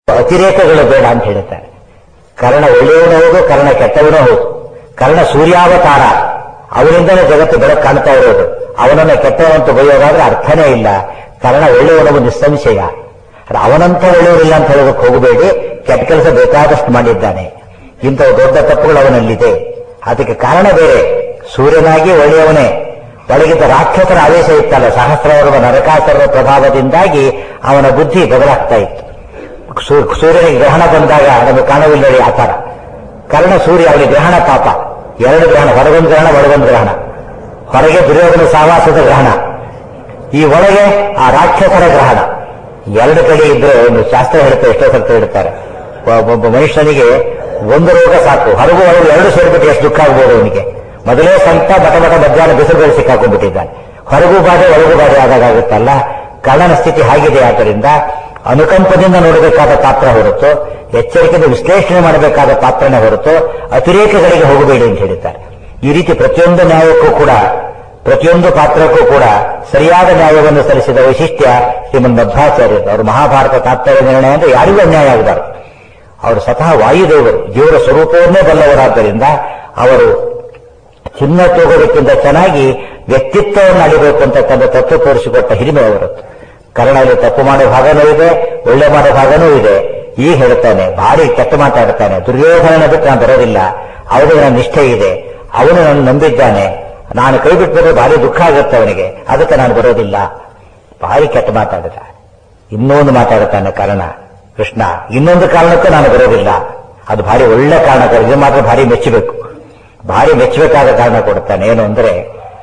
ಅತಿರೇಕಗಳು ಬೇಡ ಅಂತ ಹೇಳ್ತಾರೆ ಕರ್ಣ ಒಳ್ಳೆಯವನು ಹೌದು ಕರ್ಣ ಕೆಟ್ಟವನೂ ಹೌದು ಕರ್ಣ ಸೂರ್ಯಾವತಾರ ಅವನಿಂದಲೇ ಜಗತ್ತು ಬೆಳಕು ಕಾಣ್ತಾ ಇರೋದು ಅವನನ್ನ ಕೆಟ್ಟವಂತ ಬೈಯೋದಾದ್ರೆ ಅರ್ಥನೇ ಇಲ್ಲ ಕರ್ಣ ಒಳ್ಳೆಯವನವು ನಿಸ್ಸಂಶಯ ಆದ್ರೆ ಅವನಂತ ಒಳ್ಳೆಯವರಿಲ್ಲ ಅಂತ ಹೇಳೋದಕ್ಕೆ ಹೋಗಬೇಡಿ ಕೆಟ್ಟ ಕೆಲಸ ಬೇಕಾದಷ್ಟು ಮಾಡಿದ್ದಾನೆ ಇಂಥ ದೊಡ್ಡ ತಪ್ಪುಗಳು ಅವನಲ್ಲಿದೆ ಅದಕ್ಕೆ ಕಾರಣ ಬೇರೆ ಸೂರ್ಯನಾಗಿ ಒಳ್ಳೆಯವನೇ ಒಳಗಿದ್ದ ರಾಕ್ಷಸರ ಆವೇಶ ಇತ್ತಲ್ಲ ಸಹಸ್ರವರ್ಮ ನರಕಾಸುರರ ಪ್ರಭಾವದಿಂದಾಗಿ ಅವನ ಬುದ್ಧಿ ಬದಲಾಗ್ತಾ ಇತ್ತು ಸೂ- ಸೂರ್ಯನಿಗೆ ಗ್ರಹಣ ಬಂದಾಗ ನಮಗೆ ಕಾಣವಿಲ್ಲ ಹೇಳಿ ಆಚಾರ ಕರ್ಣ ಸೂರ್ಯ ಅವನಿಗೆ ಗ್ರಹಣ ಪಾಪ ಎರಡು ಗ್ರಹಣ ಹೊರಗೊಂದು ಗ್ರಹಣ ಒಳಗೊಂದು ಗ್ರಹಣ ಹೊರಗೆ ದುರ್ಯೋಧನ ಸಾವಾಸದ ಗ್ರಹಣ ಈ ಒಳಗೆ ಆ ರಾಕ್ಷಸರ ಗ್ರಹಣ ಎರಡು ಕಡೆ ಇದ್ರೆ ಒಂದು ಶಾಸ್ತ್ರ ಹೇಳುತ್ತೆ ಎಷ್ಟೋ ಸರ್ತಿ ಹೇಳ್ತಾರೆ ಒಬ್ಬ ಒಬ್ಬ ಮನುಷ್ಯನಿಗೆ ಒಂದು ರೋಗ ಸಾಕು ಹೊರಗು ಒಳಗು ಎರಡು ಸೇರಿಬಿಟ್ಟು ಎಷ್ಟು ದುಃಖ ಆಗ್ಬೋದು ಅವನಿಗೆ ಮೊದಲೇ ಸಂತ ಬಟ ಬಟ ಮಧ್ಯಾಹ್ನ ಬಿಸಿಲುಗಳು ಸಿಕ್ಕಾಕೊಂಡ್ಬಿಟ್ಟಿದ್ದಾನೆ ಹೊರಗು ಬಾಧೆ ಒಳಗು ಬಾಧೆ ಆದಾಗುತ್ತಲ್ಲ ಕಳ್ಳನ ಸ್ಥಿತಿ ಹಾಗಿದೆ ಆದ್ದರಿಂದ ಅನುಕಂಪದಿಂದ ನೋಡಬೇಕಾದ ಪಾತ್ರ ಹೊರತು ಎಚ್ಚರಿಕೆಯಿಂದ ವಿಶ್ಲೇಷಣೆ ಮಾಡಬೇಕಾದ ಪಾತ್ರನೇ ಹೊರತು ಅತಿರೇಕಗಳಿಗೆ ಹೋಗಬೇಡಿ ಅಂತ ಹೇಳಿದ್ದಾರೆ ಈ ರೀತಿ ಪ್ರತಿಯೊಂದು ನ್ಯಾಯಕ್ಕೂ ಕೂಡ ಪ್ರತಿಯೊಂದು ಪಾತ್ರಕ್ಕೂ ಕೂಡ ಸರಿಯಾದ ನ್ಯಾಯವನ್ನು ಸಲ್ಲಿಸಿದ ವೈಶಿಷ್ಟ್ಯ ಶ್ರೀಮನ್ ಮಧ್ವಾಚಾರ್ಯರು ಅವರು ಮಹಾಭಾರತ ತಾತ್ಪರ್ಯ ನಿರ್ಣಯ ಅಂದ್ರೆ ಯಾರಿಗೂ ಅನ್ಯಾಯ ಆಗಬಾರದು ಅವರು ಸ್ವತಃ ವಾಯುದೇವರು ದೇವರ ಸ್ವರೂಪವನ್ನೇ ಬಲ್ಲವರಾದ್ದರಿಂದ ಅವರು ಚಿನ್ನ ತೂಗೋದಕ್ಕಿಂತ ಚೆನ್ನಾಗಿ ವ್ಯಕ್ತಿತ್ವವನ್ನು ಅಳಿಬೇಕು ಅಂತಕ್ಕಂಥ ತತ್ವ ತೋರಿಸಿಕೊಟ್ಟ ಹಿರಿಮೆ ಅವರದ್ದು ಕರ್ಣಲ್ಲಿ ತಪ್ಪು ಮಾಡೋ ಭಾಗನೂ ಇದೆ ಒಳ್ಳೆ ಮಾಡೋ ಭಾಗನೂ ಇದೆ ಈಗ ಹೇಳ್ತಾನೆ ಭಾರಿ ಕೆಟ್ಟ ಮಾತಾಡ್ತಾನೆ ದುರ್ಯೋಧನನ ಬಿಟ್ಟು ನಾನು ಬರೋದಿಲ್ಲ ಅವನಿಗೆ ನನ್ನ ನಿಷ್ಠೆ ಇದೆ ಅವನು ನನ್ನ ನಂಬಿದ್ದಾನೆ ನಾನು ಕೈ ಬಿಟ್ಬಿಟ್ರೆ ಭಾರಿ ದುಃಖ ಆಗುತ್ತೆ ಅವನಿಗೆ ಅದಕ್ಕೆ ನಾನು ಬರೋದಿಲ್ಲ ಭಾರಿ ಕೆಟ್ಟ ಮಾತಾಡಿದ ಇನ್ನೊಂದು ಮಾತಾಡುತ್ತಾನೆ ಕಾರಣ ಕೃಷ್ಣ ಇನ್ನೊಂದು ಕಾರಣಕ್ಕೂ ನಾನು ಬರೋದಿಲ್ಲ ಅದು ಭಾರಿ ಒಳ್ಳೆ ಕಾರಣ ಇದು ಮಾತ್ರ ಭಾರಿ ಮೆಚ್ಚಬೇಕು ಭಾರಿ ಮೆಚ್ಚಬೇಕಾದ ಕಾರಣ ಕೊಡ್ತಾನೆ ಏನು ಅಂದ್ರೆ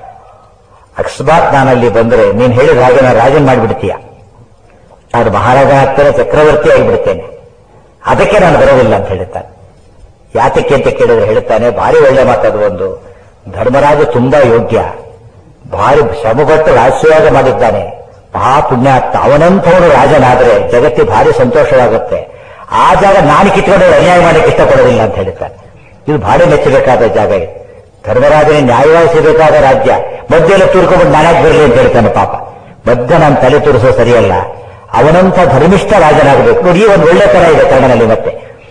ಅಕಸ್ಮಾತ್ ನಾನಲ್ಲಿ ಬಂದ್ರೆ ನೀನ್ ಹೇಳಿದ ಹಾಗೆ ನಾನು ರಾಜನ್ ಮಾಡಿಬಿಡ್ತೀಯ ನಾನು ಮಹಾರಾಜ ಆಗ್ತೇನೆ ಚಕ್ರವರ್ತಿ ಆಗಿಬಿಡ್ತೇನೆ ಅದಕ್ಕೆ ನಾನು ಬರೋದಿಲ್ಲ ಅಂತ ಹೇಳ್ತಾನೆ ಯಾತಕ್ಕೆ ಅಂತ ಕೇಳಿದ್ರೆ ಹೇಳ್ತಾನೆ ಭಾರಿ ಒಳ್ಳೆ ಮಾತದು ಒಂದು ಧರ್ಮರಾಜ ತುಂಬಾ ಯೋಗ್ಯ ಭಾರಿ ಶ್ರಮಪಟ್ಟು ರಾಜಸೇವಾಗ ಮಾಡಿದ್ದಾನೆ ಮಹಾ ಪುಣ್ಯಾತ್ಮ ಅವನಂಥವನು ರಾಜನಾದ್ರೆ ಜಗತ್ತಿಗೆ ಭಾರಿ ಸಂತೋಷವಾಗುತ್ತೆ ಆ ಜಾಗ ನಾನು ಕಿತ್ಕೊಂಡು ಅನ್ಯಾಯ ಮಾಡಕ್ಕೆ ಇಷ್ಟಪಡೋದಿಲ್ಲ ಅಂತ ಹೇಳ್ತಾನೆ ಇದು ಭಾರಿ ಮೆಚ್ಚಬೇಕಾದ ಜಾಗ ಇದು ಧರ್ಮರಾಜನೇ ನ್ಯಾಯವಾಗಿ ಸಿಗಬೇಕಾದ ರಾಜ್ಯ ಮಧ್ಯೆಲ್ಲ ತೂರ್ಕೊಂಡ್ಬಿಟ್ಟು ನಾನಾಗಿ ಬರಲಿ ಅಂತ ಹೇಳ್ತಾನೆ ಪಾಪ ಮಧ್ಯ ನಾನು ತಲೆ ತೋರಿಸೋ ಸರಿಯಲ್ಲ ಅವನಂಥ ಧರ್ಮಿಷ್ಠ ರಾಜನಾಗಬೇಕು ನೋಡಿ ಈ ಒಂದು ಒಳ್ಳೆ ತರ ಇದೆ ಕನ್ನಡದಲ್ಲಿ ಮತ್ತೆ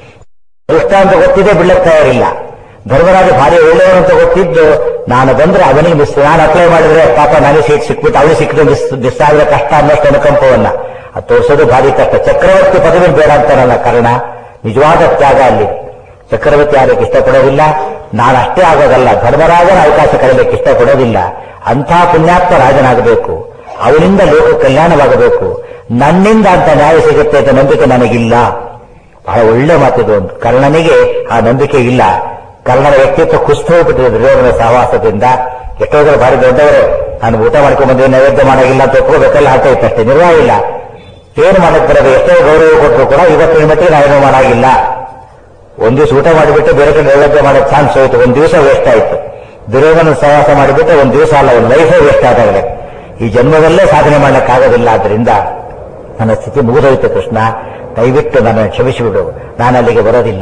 ದುಷ್ಟ ಅಂತ ಗೊತ್ತಿದೆ ಬಿಡ್ಲಕ್ಕೆ ತಯಾರಿಲ್ಲ ಧರ್ಮರಾಜ ಭಾರಿ ಒಳ್ಳೆಯವನು ಅಂತ ಗೊತ್ತಿದ್ದು ನಾನು ಬಂದ್ರೆ ಅವನಿಗೆ ಮಿಸ್ ನಾನು ಅಪ್ಲೈ ಮಾಡಿದ್ರೆ ಪಾಪ ನನಗೆ ಸೀಟ್ ಸಿಕ್ಬಿಟ್ಟು ಅವನಿಗೆ ಸಿಕ್ಕಿದ್ರೆ ಮಿಸ್ ಮಿಸ್ ಆದ್ರೆ ಕಷ್ಟ ಅನ್ನೋಷ್ಟು ಅನುಕಂಪವನ್ನ ಅದು ತೋರಿಸೋದು ಭಾರಿ ಕಷ್ಟ ಚಕ್ರವರ್ತಿ ಪದವಿ ಬೇಡ ಅಂತಾರಲ್ಲ ಕಾರಣ ನಿಜವಾದ ತ್ಯಾಗ ಅಲ್ಲಿ ಚಕ್ರವರ್ತಿ ಆಗಕ್ಕೆ ಇಷ್ಟಪಡೋದಿಲ್ಲ ನಾನು ಅಷ್ಟೇ ಆಗೋದಲ್ಲ ಧರ್ಮರಾಜನ ಅವಕಾಶ ಕರೀಲಿಕ್ಕೆ ಇಷ್ಟಪಡೋದಿಲ್ಲ ಅಂಥ ಪುಣ್ಯಾತ್ಮ ರಾಜನಾಗಬೇಕು ಅವನಿಂದ ಲೋಕ ಕಲ್ಯಾಣವಾಗಬೇಕು ನನ್ನಿಂದ ಅಂತ ನ್ಯಾಯ ಸಿಗುತ್ತೆ ಅಂತ ನಂಬಿಕೆ ನನಗಿಲ್ಲ ಬಹಳ ಒಳ್ಳೆ ಮಾತಿದು ಒಂದು ಕರ್ಣನಿಗೆ ಆ ನಂಬಿಕೆ ಇಲ್ಲ ಕರ್ಣನ ವ್ಯಕ್ತಿತ್ವ ಕುಸ್ತು ಹೋಗ್ಬಿಟ್ಟಿದೆ ದುರ್ಯೋಧನ ಸಹವಾಸದಿಂದ ಎಷ್ಟೋ ಜನ ಭಾರಿ ದೊಡ್ಡವರು ನಾನು ಊಟ ಮಾಡ್ಕೊಂಡ್ ಬಂದ್ರೆ ನೈವೇದ್ಯ ಮಾಡೋಗಿಲ್ಲ ಅಂತ ಒಪ್ಕೋಬೇಕಲ್ಲ ಆಗ್ತಾ ಇತ್ತು ಅಷ್ಟೇ ನಿರ್ವಾಹ ಇಲ್ಲ ಏನು ಮಾಡಕ್ ಬರೋದು ಎಷ್ಟೋ ಗೌರವ ಕೊಟ್ಟರು ಕೂಡ ಇವತ್ತಿನ ಮಟ್ಟಿಗೆ ನಾವೇನೋ ಮಾಡಾಗಿಲ್ಲ ಒಂದ್ ದಿವಸ ಊಟ ಮಾಡಿಬಿಟ್ಟು ಬೇರೆ ಕಡೆ ನೈವೇದ್ಯ ಮಾಡೋ ಚಾನ್ಸ್ ಹೋಯ್ತು ಒಂದ್ ದಿವಸ ವೇಸ್ಟ್ ಆಯ್ತು ದುರ್ಯೋಧನ ಸಹವಾಸ ಮಾಡಿಬಿಟ್ಟು ಒಂದ್ ದಿವಸ ಅಲ್ಲ ಒಂದು ಲೈಫೇ ವೇಸ್ಟ್ ಆದಾಗಲೇ ಈ ಜನ್ಮದಲ್ಲೇ ಸಾಧನೆ ಮಾಡ್ಲಿಕ್ಕಾಗೋದಿಲ್ಲ ಆದ್ರಿಂದ ನನ್ನ ಸ್ಥಿತಿ ಮುಗಿದೋಯ್ತು ಕೃಷ್ಣ ದಯವಿಟ್ಟು ನನ್ನನ್ನು ಕ್ಷಮಿಸಿಬಿಡು ನಾನು ಅಲ್ಲಿಗೆ ಬರೋದಿಲ್ಲ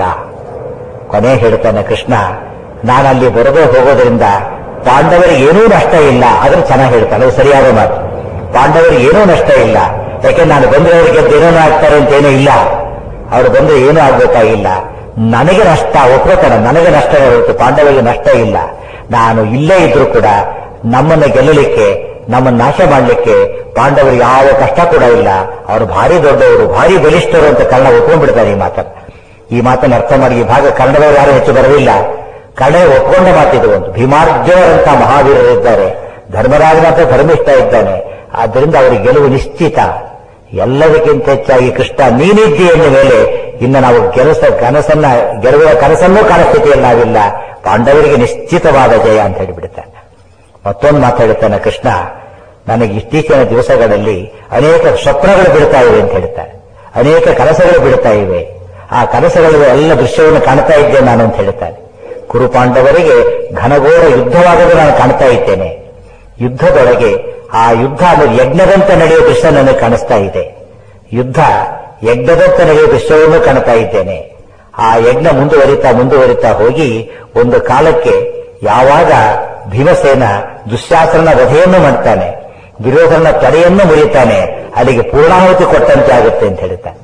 ಕೊನೆ ಹೇಳ್ತಾನೆ ಕೃಷ್ಣ ನಾನು ಅಲ್ಲಿ ಬರದೇ ಹೋಗೋದ್ರಿಂದ ಪಾಂಡವರಿಗೆ ಏನೂ ನಷ್ಟ ಇಲ್ಲ ಆದ್ರೆ ಚೆನ್ನಾಗಿ ಹೇಳ್ತಾನೆ ಅದು ಸರಿಯಾದ ಮಾತು ಪಾಂಡವರಿಗೆ ಏನೂ ನಷ್ಟ ಇಲ್ಲ ಯಾಕೆ ನಾನು ಬಂದ್ರೆ ಅವರಿಗೆ ಏನೋ ಆಗ್ತಾರೆ ಅಂತ ಏನೂ ಇಲ್ಲ ಅವ್ರು ಬಂದ್ರೆ ಏನೂ ಆಗ್ಬೇಕಾಗಿಲ್ಲ ನನಗೆ ನಷ್ಟ ಒಪ್ಕೋತಾನೆ ನನಗೆ ನಷ್ಟ ಹೊರತು ಪಾಂಡವರಿಗೆ ನಷ್ಟ ಇಲ್ಲ ನಾನು ಇಲ್ಲೇ ಇದ್ರೂ ಕೂಡ ನಮ್ಮನ್ನ ಗೆಲ್ಲಲಿಕ್ಕೆ ನಮ್ಮನ್ನ ನಾಶ ಮಾಡಲಿಕ್ಕೆ ಪಾಂಡವರಿಗೆ ಯಾವ ಕಷ್ಟ ಕೂಡ ಇಲ್ಲ ಅವರು ಭಾರಿ ದೊಡ್ಡವರು ಭಾರಿ ಬಲಿಷ್ಠರು ಅಂತ ಕರ್ಣ ಒಪ್ಕೊಂಡ್ಬಿಡ್ತಾರೆ ಈ ಮಾತನ್ನ ಈ ಮಾತನ್ನು ಅರ್ಥ ಮಾಡಿ ಈ ಭಾಗ ಕನ್ನಡದವರು ಯಾರು ಹೆಚ್ಚು ಬರಲಿಲ್ಲ ಕನ್ನಡ ಒಪ್ಕೊಂಡ ಮಾತಿದು ಒಂದು ಭೀಮಾರ್ಜುನರಂತ ಮಹಾವೀರರಿದ್ದಾರೆ ಧರ್ಮರಾಜನಂತ ಧರ್ಮಿಷ್ಠ ಇದ್ದಾನೆ ಆದ್ದರಿಂದ ಅವರಿಗೆ ಗೆಲುವು ನಿಶ್ಚಿತ ಎಲ್ಲದಕ್ಕಿಂತ ಹೆಚ್ಚಾಗಿ ಕೃಷ್ಣ ನೀನಿದ್ದಿ ಎಂದ ಮೇಲೆ ಇನ್ನು ನಾವು ಗೆಲಸ ಕನಸನ್ನ ಗೆಲುವಿನ ಕನಸನ್ನೂ ಕಾಣೋ ಸ್ಥಿತಿಯಲ್ಲಿ ನಾವಿಲ್ಲ ಪಾಂಡವರಿಗೆ ನಿಶ್ಚಿತವಾದ ಜಯ ಅಂತ ಹೇಳಿಬಿಡ್ತಾನೆ ಮತ್ತೊಂದು ಮಾತಾಡುತ್ತಾನೆ ಕೃಷ್ಣ ನನಗೆ ಇತ್ತೀಚಿನ ದಿವಸಗಳಲ್ಲಿ ಅನೇಕ ಸ್ವಪ್ನಗಳು ಬಿಡ್ತಾ ಇವೆ ಅಂತ ಹೇಳ್ತಾರೆ ಅನೇಕ ಕನಸುಗಳು ಬಿಡ್ತಾ ಇವೆ ಆ ಕನಸುಗಳ ಎಲ್ಲ ದೃಶ್ಯವನ್ನು ಕಾಣ್ತಾ ಇದ್ದೇನೆ ನಾನು ಅಂತ ಹೇಳ್ತಾನೆ ಕುರು ಪಾಂಡವರಿಗೆ ಘನಘೋರ ಯುದ್ಧವಾಗಲು ನಾನು ಕಾಣ್ತಾ ಇದ್ದೇನೆ ಯುದ್ಧದೊಳಗೆ ಆ ಯುದ್ಧ ಅದು ಯಜ್ಞದಂತೆ ನಡೆಯುವ ದೃಶ್ಯ ನನಗೆ ಕಾಣಿಸ್ತಾ ಇದೆ ಯುದ್ಧ ಯಜ್ಞದಂತೆ ನಡೆಯುವ ದೃಶ್ಯವನ್ನು ಕಾಣ್ತಾ ಇದ್ದೇನೆ ಆ ಯಜ್ಞ ಮುಂದುವರಿತಾ ಮುಂದುವರಿತಾ ಹೋಗಿ ಒಂದು ಕಾಲಕ್ಕೆ ಯಾವಾಗ ಭೀಮಸೇನ ದುಶ್ಯಾಸನ ವಧೆಯನ್ನು ಮಾಡ್ತಾನೆ ದುರ್ಯೋಧನ ತಡೆಯನ್ನು ಮುರಿತಾನೆ ಅಲ್ಲಿಗೆ ಪೂರ್ಣಾಹುತಿ ಕೊಟ್ಟಂತೆ ಆಗುತ್ತೆ ಅಂತ ಹೇಳ್ತಾನೆ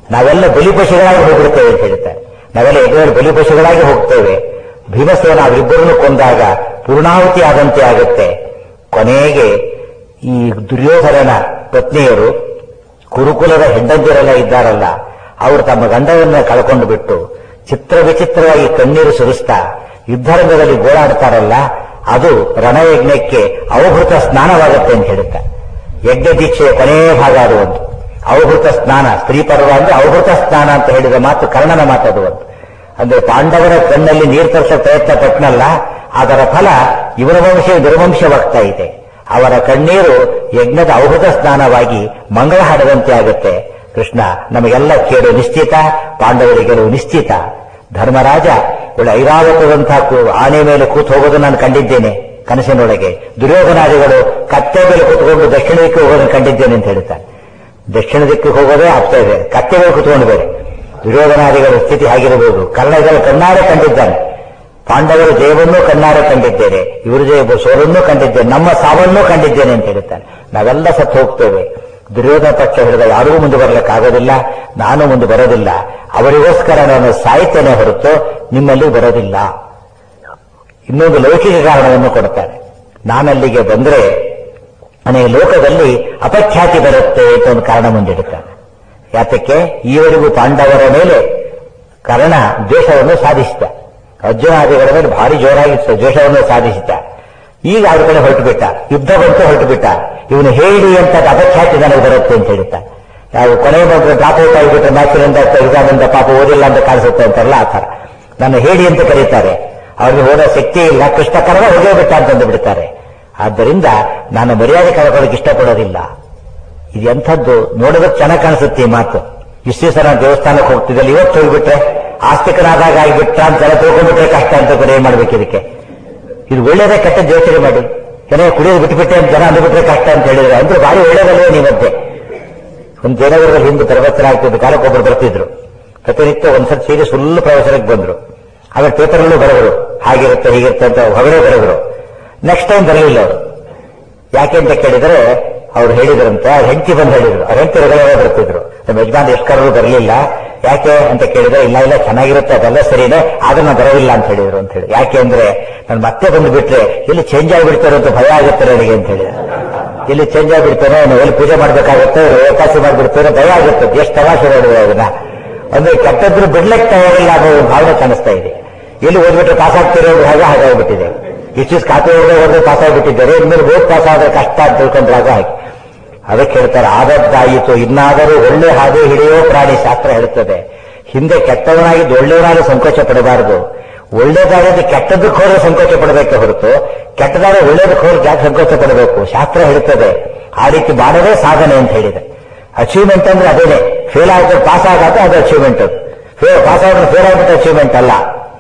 ನಾವೆಲ್ಲ ಬಲಿಪಶುಗಳಾಗಿ ಹೋಗ್ಬಿಡ್ತೇವೆ ಅಂತ ಹೇಳ್ತಾರೆ ನಾವೆಲ್ಲ ಯಜ್ಞದಲ್ಲಿ ಬಲಿಪಶುಗಳಾಗಿ ಹೋಗ್ತೇವೆ ಭೀಮಸೇನ ಅವರಿಬ್ಬರನ್ನು ಕೊಂದಾಗ ಪೂರ್ಣಾಹುತಿ ಆದಂತೆ ಆಗುತ್ತೆ ಕೊನೆಗೆ ಈ ದುರ್ಯೋಧನನ ಪತ್ನಿಯರು ಕುರುಕುಲದ ಹೆಂಡಂದಿರೆಲ್ಲ ಇದ್ದಾರಲ್ಲ ಅವರು ತಮ್ಮ ಗಂಡವನ್ನ ಕಳ್ಕೊಂಡು ಬಿಟ್ಟು ಚಿತ್ರ ವಿಚಿತ್ರವಾಗಿ ಕಣ್ಣೀರು ಸುರಿಸ್ತಾ ಯುದ್ಧರಂಗದಲ್ಲಿ ಗೋಳಾಡ್ತಾರಲ್ಲ ಅದು ರಣಯಜ್ಞಕ್ಕೆ ಅವಭೃತ ಸ್ನಾನವಾಗುತ್ತೆ ಅಂತ ಹೇಳುತ್ತೆ ಯಜ್ಞ ದೀಕ್ಷೆಯ ಕೊನೆಯ ಭಾಗ ಅದು ಒಂದು ಅವಭೃತ ಸ್ನಾನ ಸ್ತ್ರೀ ಪರ್ವ ಅಂದ್ರೆ ಅವಭೃತ ಸ್ನಾನ ಅಂತ ಹೇಳಿದ ಮಾತು ಕರ್ಣನ ಮಾತದು ಒಂದು ಅಂದ್ರೆ ಪಾಂಡವರ ಕಣ್ಣಲ್ಲಿ ನೀರು ತರಿಸೋ ಪ್ರಯತ್ನ ಪಟ್ನಲ್ಲ ಅದರ ಫಲ ಇವರ ವಂಶ ದುರ್ವಂಶವಾಗ್ತಾ ಇದೆ ಅವರ ಕಣ್ಣೀರು ಯಜ್ಞದ ಅವಭೃತ ಸ್ನಾನವಾಗಿ ಮಂಗಳ ಹಾಡದಂತೆ ಆಗುತ್ತೆ ಕೃಷ್ಣ ನಮಗೆಲ್ಲ ಕೇಳು ನಿಶ್ಚಿತ ಪಾಂಡವರಿಗೆ ಗೆಲುವು ನಿಶ್ಚಿತ ಧರ್ಮರಾಜ ಒಳ್ಳೆ ಐರಾವತದಂತಹ ಕು- ಆನೆ ಮೇಲೆ ಕೂತು ಹೋಗೋದು ನಾನು ಕಂಡಿದ್ದೇನೆ ಕನಸಿನೊಳಗೆ ದುರ್ಯೋಧನಾದಿಗಳು ಕತ್ತೆ ಮೇಲೆ ಕೂತ್ಕೊಂಡು ದಕ್ಷಿಣ ದಿಕ್ಕಿಗೆ ಹೋಗೋದನ್ನು ಕಂಡಿದ್ದೇನೆ ಅಂತ ಹೇಳ್ತಾರೆ ದಕ್ಷಿಣ ದಿಕ್ಕಿಗೆ ಹೋಗೋದೇ ಆಗ್ತಾ ಇದೆ ಕತ್ತೆ ಮೇಲೆ ಕೂತ್ಕೊಂಡು ಬೇರೆ ದುರ್ಯೋಧನಾದಿಗಳ ಸ್ಥಿತಿ ಆಗಿರಬಹುದು ಕರ್ಣ ಇದನ್ನು ಕಣ್ಣಾರೆ ಕಂಡಿದ್ದಾನೆ ಪಾಂಡವರ ಜಯವನ್ನೂ ಕಣ್ಣಾರೆ ಕಂಡಿದ್ದೇನೆ ಇವರು ಜಯ ಸೋಲನ್ನೂ ಕಂಡಿದ್ದೇನೆ ನಮ್ಮ ಸಾವನ್ನೂ ಕಂಡಿದ್ದೇನೆ ಅಂತ ಹೇಳ್ತಾನೆ ನಾವೆಲ್ಲ ಸತ್ತು ಹೋಗ್ತೇವೆ ದುರ್ಯೋಧನ ಪಕ್ಷ ಹಿಡಿದ ಯಾರಿಗೂ ಮುಂದೆ ಬರಲಿಕ್ಕಾಗೋದಿಲ್ಲ ನಾನು ಮುಂದೆ ಬರೋದಿಲ್ಲ ಅವರಿಗೋಸ್ಕರ ನಾನು ಸಾಯ್ತೇನೆ ಹೊರತು ನಿಮ್ಮಲ್ಲಿ ಬರೋದಿಲ್ಲ ಇನ್ನೊಂದು ಲೌಕಿಕ ಕಾರಣವನ್ನು ಕೊಡ್ತಾರೆ ನಾನಲ್ಲಿಗೆ ಬಂದ್ರೆ ನನಗೆ ಲೋಕದಲ್ಲಿ ಅಪಖ್ಯಾತಿ ಬರುತ್ತೆ ಅಂತ ಒಂದು ಕಾರಣ ಮುಂದಿಡುತ್ತಾನೆ ಯಾತಕ್ಕೆ ಈವರೆಗೂ ಪಾಂಡವರ ಮೇಲೆ ಕರ್ಣ ದ್ವೇಷವನ್ನು ಸಾಧಿಸಿದ ಅರ್ಜುನಾದಿಗಳ ಮೇಲೆ ಭಾರಿ ಜೋರಾಗಿ ಸ- ದ್ವೇಷವನ್ನು ಸಾಧಿಸಿದ ಈಗ ಅವ್ರ ಕಡೆ ಹೊರಟು ಬಿಟ್ಟ ಯುದ್ಧ ಬಂತು ಹೊರಟು ಬಿಟ್ಟ ಇವನು ಹೇಳಿ ಅಂತ ಅಪಖ್ಯಾತಿ ನನಗೆ ಬರುತ್ತೆ ಅಂತ ಹೇಳ್ತಾ ಯಾವ ಕೊನೆ ಬಂದ್ರೆ ಡ್ರಾಪ್ ಔಟ್ ಆಗಿಬಿಟ್ರೆ ಮ್ಯಾಚಿನಿಂದ ಎಕ್ಸಾಮಿಂದ ಪಾಪ ಓದಿಲ್ಲ ಅಂತ ಕಾಣಿಸುತ್ತೆ ಅಂತಾರಲ್ಲ ಆ ಥರ ನನ್ನ ಹೇಳಿ ಅಂತ ಕರೀತಾರೆ ಅವ್ರಿಗೆ ಓದೋ ಶಕ್ತಿ ಇಲ್ಲ ಕೃಷ್ಣ ಕರ್ಣ ಹೋಗೇ ಬಿಟ್ಟ ಅಂತಂದು ಬಿಡ್ತಾರೆ ಆದ್ದರಿಂದ ನಾನು ಮರ್ಯಾದೆ ಕಳ್ಕೊಳ್ಳೋಕೆ ಇಷ್ಟಪಡೋದಿಲ್ಲ ಇದು ಎಂಥದ್ದು ನೋಡೋದಕ್ಕೆ ಚೆನ್ನಾಗಿ ಕಾಣಿಸುತ್ತೆ ಈ ಮಾತು ಇಷ್ಟು ದಿವಸ ನಾನು ದೇವಸ್ಥಾನಕ್ಕೆ ಹೋಗ್ತಿದ್ದಲ್ಲಿ ಇವತ್ತು ಹೋಗ್ಬಿಟ್ರೆ ಆಸ್ತಿಕನಾದಾಗ ಆಗಿಬಿಟ್ಟ ಅಂತ ಎಲ್ಲ ತಿಳ್ಕೊಂಡ್ಬಿಟ್ರೆ ಕಷ್ಟ ಅಂತ ಕೂಡ ಏನ್ ಮಾಡ್ಬೇಕು ಇದಕ್ಕೆ ಇದು ಒಳ್ಳೇದೇ ಕೆಟ್ಟ ಯೋಚನೆ ಮಾಡಿ ಕೆಲವು ಕುಡಿಯೋದು ಬಿಟ್ಬಿಟ್ಟೆ ಅಂತ ಜನ ಅಂದ್ಬಿಟ್ರೆ ಕಷ್ಟ ಅಂತ ಹೇಳಿದ್ರೆ ಅಂದ್ರೆ ಭಾರಿ ಒಳ್ಳೇದಲ್ವೇ ನೀವತ್ತೆ ಒಂದು ಜಯನಗರದಲ್ಲಿ ಹಿಂದೆ ತರಗತಿರಾಗ್ತಿದ್ದ ಕಾಲಕ್ಕೆ ಒಬ್ಬರು ಬರ್ತಿದ್ರು ಪ್ರತಿನಿತ್ಯ ಒಂದ್ಸತಿ ಸೇರಿ ಫುಲ್ ಪ್ರವಾಸಕ್ಕೆ ಬಂದ್ರು ಆಮೇಲೆ ಪೇಪರ್ಲ್ಲೂ ಬರೆದ್ರು ಹಾಗಿರುತ್ತೆ ಹೀಗಿರುತ್ತೆ ಅಂತ ಹೊಗಡೆ ಬರೆದ್ರು ನೆಕ್ಸ್ಟ್ ಟೈಮ್ ಬರಲಿಲ್ಲ ಅವರು ಯಾಕೆ ಅಂತ ಕೇಳಿದ್ರೆ ಅವ್ರು ಹೇಳಿದ್ರಂತೆ ಅವ್ರ ಹೆಂಡತಿ ಬಂದು ಹೇಳಿದ್ರು ಅವ್ರ ಹೆಂಡತಿ ರೆಗ್ಯುಲರ್ ಬರ್ತಿದ್ರು ನಮ್ಮ ಯಜಮಾನ್ ಎಷ್ಟು ಕರೆದ್ರು ಬರಲಿಲ್ಲ ಯಾಕೆ ಅಂತ ಕೇಳಿದ್ರೆ ಇಲ್ಲ ಇಲ್ಲ ಚೆನ್ನಾಗಿರುತ್ತೆ ಅದೆಲ್ಲ ಸರಿನೇ ಆದ್ರೆ ನಾನು ಬರೋದಿಲ್ಲ ಅಂತ ಹೇಳಿದ್ರು ಅಂತ ಹೇಳಿ ಯಾಕೆ ಅಂದ್ರೆ ನಾನು ಮತ್ತೆ ಬಂದು ಬಿಟ್ರೆ ಇಲ್ಲಿ ಚೇಂಜ್ ಆಗಿಬಿಡ್ತಾರೆ ಅಂತ ಭಯ ಆಗುತ್ತೆ ನನಗೆ ಅಂತ ಹೇಳಿದ್ರು ಇಲ್ಲಿ ಚೇಂಜ್ ಆಗಿಬಿಡ್ತಾನೆ ನಾವು ಎಲ್ಲಿ ಪೂಜೆ ಮಾಡ್ಬೇಕಾಗುತ್ತೆ ಏಕಾಸಿ ಮಾಡ್ಬಿಡ್ತಾರೆ ಭಯ ಆಗುತ್ತೆ ಎಷ್ಟು ತಮಾಷೆ ನೋಡಿದ್ರೆ ಅದನ್ನ ಅಂದ್ರೆ ಕೆಟ್ಟದ್ರು ಬಿಡ್ಲಿಕ್ಕೆ ತಯಾರಿಲ್ಲ ಅನ್ನೋ ಒಂದು ಭಾವನೆ ಕಾಣಿಸ್ತಾ ಇದೆ ಎಲ್ಲಿ ಓದ್ಬಿಟ್ರೆ ಪಾಸ್ ಆಗ್ತಿರೋ ಹಾಗೆ ಹಾಗಾಗ್ಬಿಟ್ಟಿದೆ ಇಷ್ಟು ಖಾತೆ ಹೋದ್ರೆ ಹೋದ್ರೆ ಪಾಸ್ ಆಗಿಬಿಟ್ಟಿದ್ದಾರೆ ಇನ್ಮೇಲೆ ಓದ್ ಪಾಸ್ ಆದ್ರೆ ಕಷ್ಟ ಅಂತ ತಿಳ್ಕೊಂಡ್ರಾಗ ಹಾಗೆ ಅದಕ್ಕೆ ಹೇಳ್ತಾರೆ ಆದದ್ದಾಯಿತು ಇನ್ನಾದರೂ ಒಳ್ಳೆ ಹಾದಿ ಹಿಡಿಯೋ ಪ್ರಾಣಿ ಶಾಸ್ತ್ರ ಹೇಳುತ್ತದೆ ಹಿಂದೆ ಕೆಟ್ಟವನಾಗಿದ್ದು ಒಳ್ಳೆಯವನಾಗಿ ಸಂಕೋಚ ಪಡಬಾರದು ಒಳ್ಳೇದಾಗದೆ ಕೆಟ್ಟದಕ್ಕೆ ಹೋದ್ರೆ ಸಂಕೋಚ ಪಡಬೇಕೆ ಹೊರತು ಕೆಟ್ಟದಾದ ಒಳ್ಳೇದಕ್ಕೆ ಹೋದ್ರೆ ಯಾಕೆ ಸಂಕೋಚ ಪಡಬೇಕು ಶಾಸ್ತ್ರ ಹೇಳುತ್ತದೆ ಆ ರೀತಿ ಮಾಡದೇ ಸಾಧನೆ ಅಂತ ಹೇಳಿದೆ ಅಚೀವ್ಮೆಂಟ್ ಅಂದ್ರೆ ಅದೇನೆ ಫೇಲ್ ಆಗಿದ್ರೆ ಪಾಸ್ ಆಗತ್ತೆ ಅದು ಅಚೀವ್ಮೆಂಟ್ ಅದು ಫೇಲ್ ಪಾಸ್ ಆಗಿದ್ರೆ ಫೇಲ್ ಆಗ್ಬಿಟ್ಟು ಅಚೀವ್ಮೆಂಟ್ ಅಲ್ಲ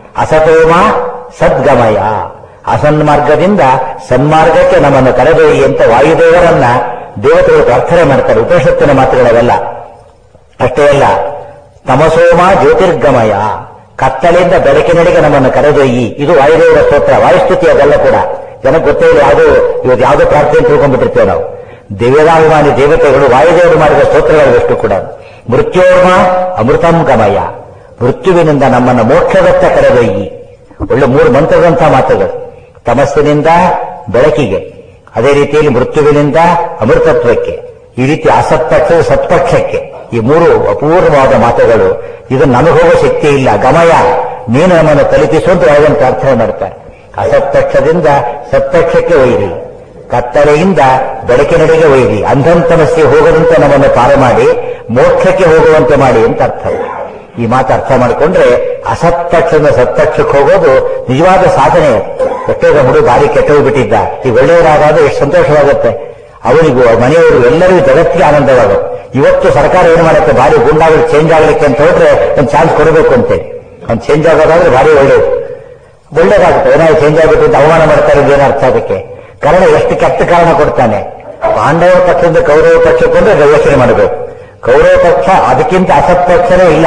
ಅಸತೋಮ ಸದ್ಗಮಯ ಅಸನ್ಮಾರ್ಗದಿಂದ ಸನ್ಮಾರ್ಗಕ್ಕೆ ನಮ್ಮನ್ನು ಕರೆದೊಯ್ಯಿ ಅಂತ ವಾಯುದೇವರನ್ನ ದೇವತೆಗಳು ಪ್ರಾರ್ಥನೆ ಮಾಡ್ತಾರೆ ಉಪನಿಷತ್ತಿನ ಮಾತುಗಳವೆಲ್ಲ ಅಷ್ಟೇ ಅಲ್ಲ ತಮಸೋಮ ಜ್ಯೋತಿರ್ಗಮಯ ಕತ್ತಲೆಯಿಂದ ಬೆಳಕಿನಡೆಗೆ ನಮ್ಮನ್ನು ಕರೆದೊಯ್ಯಿ ಇದು ವಾಯುದೇವರ ಸ್ತೋತ್ರ ವಾಯುಸ್ತುತಿ ಅದೆಲ್ಲ ಕೂಡ ಜನಕ್ಕೆ ಗೊತ್ತೇ ಇಲ್ಲ ಯಾವುದು ಇವತ್ತು ಯಾವುದೋ ಪ್ರಾರ್ಥನೆ ತಿಳ್ಕೊಂಡ್ಬಿಟ್ಟಿರ್ತೇವೆ ನಾವು ದಿವ್ಯದಾಭಿಮಾನಿ ದೇವತೆಗಳು ವಾಯುದೇವರು ಮಾಡಿದ ಸ್ತೋತ್ರಗಳಷ್ಟು ಕೂಡ ಮೃತ್ಯೋರ್ಮ ಅಮೃತಂ ಗಮಯ ಮೃತ್ಯುವಿನಿಂದ ನಮ್ಮನ್ನು ಮೋಕ್ಷದತ್ತ ಕರೆದೊಯ್ಯಿ ಒಳ್ಳೆ ಮೂರು ಮಂತ್ರದಂಥ ಮಾತುಗಳು ತಮಸ್ಸಿನಿಂದ ಬೆಳಕಿಗೆ ಅದೇ ರೀತಿಯಲ್ಲಿ ಮೃತ್ಯುವಿನಿಂದ ಅಮೃತತ್ವಕ್ಕೆ ಈ ರೀತಿ ಅಸತ್ಪಕ್ಷ ಸತ್ಪಕ್ಷಕ್ಕೆ ಈ ಮೂರು ಅಪೂರ್ವವಾದ ಮಾತುಗಳು ಇದು ನಮಗೆ ಹೋಗೋ ಶಕ್ತಿ ಇಲ್ಲ ಗಮಯ ನೀನು ನಮ್ಮನ್ನು ತಲುಪಿಸುವಂತ ಅದನ್ನು ಪ್ರಾರ್ಥನೆ ಮಾಡ್ತಾರೆ ಅಸತ್ಪಕ್ಷದಿಂದ ಸತ್ಪಕ್ಷಕ್ಕೆ ಒಯ್ಯಿರಿ ಕತ್ತಲೆಯಿಂದ ಬೆಳಕಿನೆಡೆಗೆ ಒಯ್ಯಿರಿ ಅಂಧಂತಮಸ್ಸೆ ಹೋಗದಂತೆ ನಮ್ಮನ್ನು ಪಾರು ಮಾಡಿ ಮೋಕ್ಷಕ್ಕೆ ಹೋಗುವಂತೆ ಮಾಡಿ ಅಂತ ಅರ್ಥ ಈ ಮಾತು ಅರ್ಥ ಮಾಡಿಕೊಂಡ್ರೆ ಅಸತ್ಪಕ್ಷದಿಂದ ಸತ್ಪಕ್ಷಕ್ಕೆ ಹೋಗೋದು ನಿಜವಾದ ಸಾಧನೆ ಎಷ್ಟೋ ಹುಡುಗ ಭಾರಿ ಕೆಟ್ಟೋಗಿ ಬಿಟ್ಟಿದ್ದ ಈ ಒಳ್ಳೆಯವರಾದಾಗ ಎಷ್ಟು ಸಂತೋಷವಾಗುತ್ತೆ ಅವನಿಗೂ ಅವ್ರ ಮನೆಯವರು ಎಲ್ಲರಿಗೂ ಜಗತ್ತಿಗೆ ಆನಂದವಾಗುತ್ತೆ ಇವತ್ತು ಸರ್ಕಾರ ಏನು ಮಾಡುತ್ತೆ ಭಾರಿ ಗುಂಡಾಗಳು ಚೇಂಜ್ ಆಗ್ಲಿಕ್ಕೆ ಅಂತ ಹೋದ್ರೆ ಒಂದು ಚಾನ್ಸ್ ಕೊಡಬೇಕು ಅಂತೇಳಿ ಒಂದು ಚೇಂಜ್ ಆಗೋದಾದ್ರೆ ಭಾರಿ ಒಳ್ಳೇದು ಒಳ್ಳೇದಾಗುತ್ತೆ ಏನಾದ್ರು ಚೇಂಜ್ ಆಗ್ಬಿಟ್ಟು ಅಂತ ಅವಮಾನ ಮಾಡ್ತಾರೆ ಏನು ಅರ್ಥ ಅದಕ್ಕೆ ಕಾರಣ ಎಷ್ಟು ಕೆಟ್ಟ ಕಾರಣ ಕೊಡ್ತಾನೆ ಪಾಂಡವ ಪಕ್ಷದಿಂದ ಕೌರವ ಪಕ್ಷಕ್ಕೆ ಬಂದ್ರೆ ಯೋಚನೆ ಮಾಡಬೇಕು ಕೌರವ ಪಕ್ಷ ಅದಕ್ಕಿಂತ ಅಸತ್ಪಕ್ಷನೇ ಇಲ್ಲ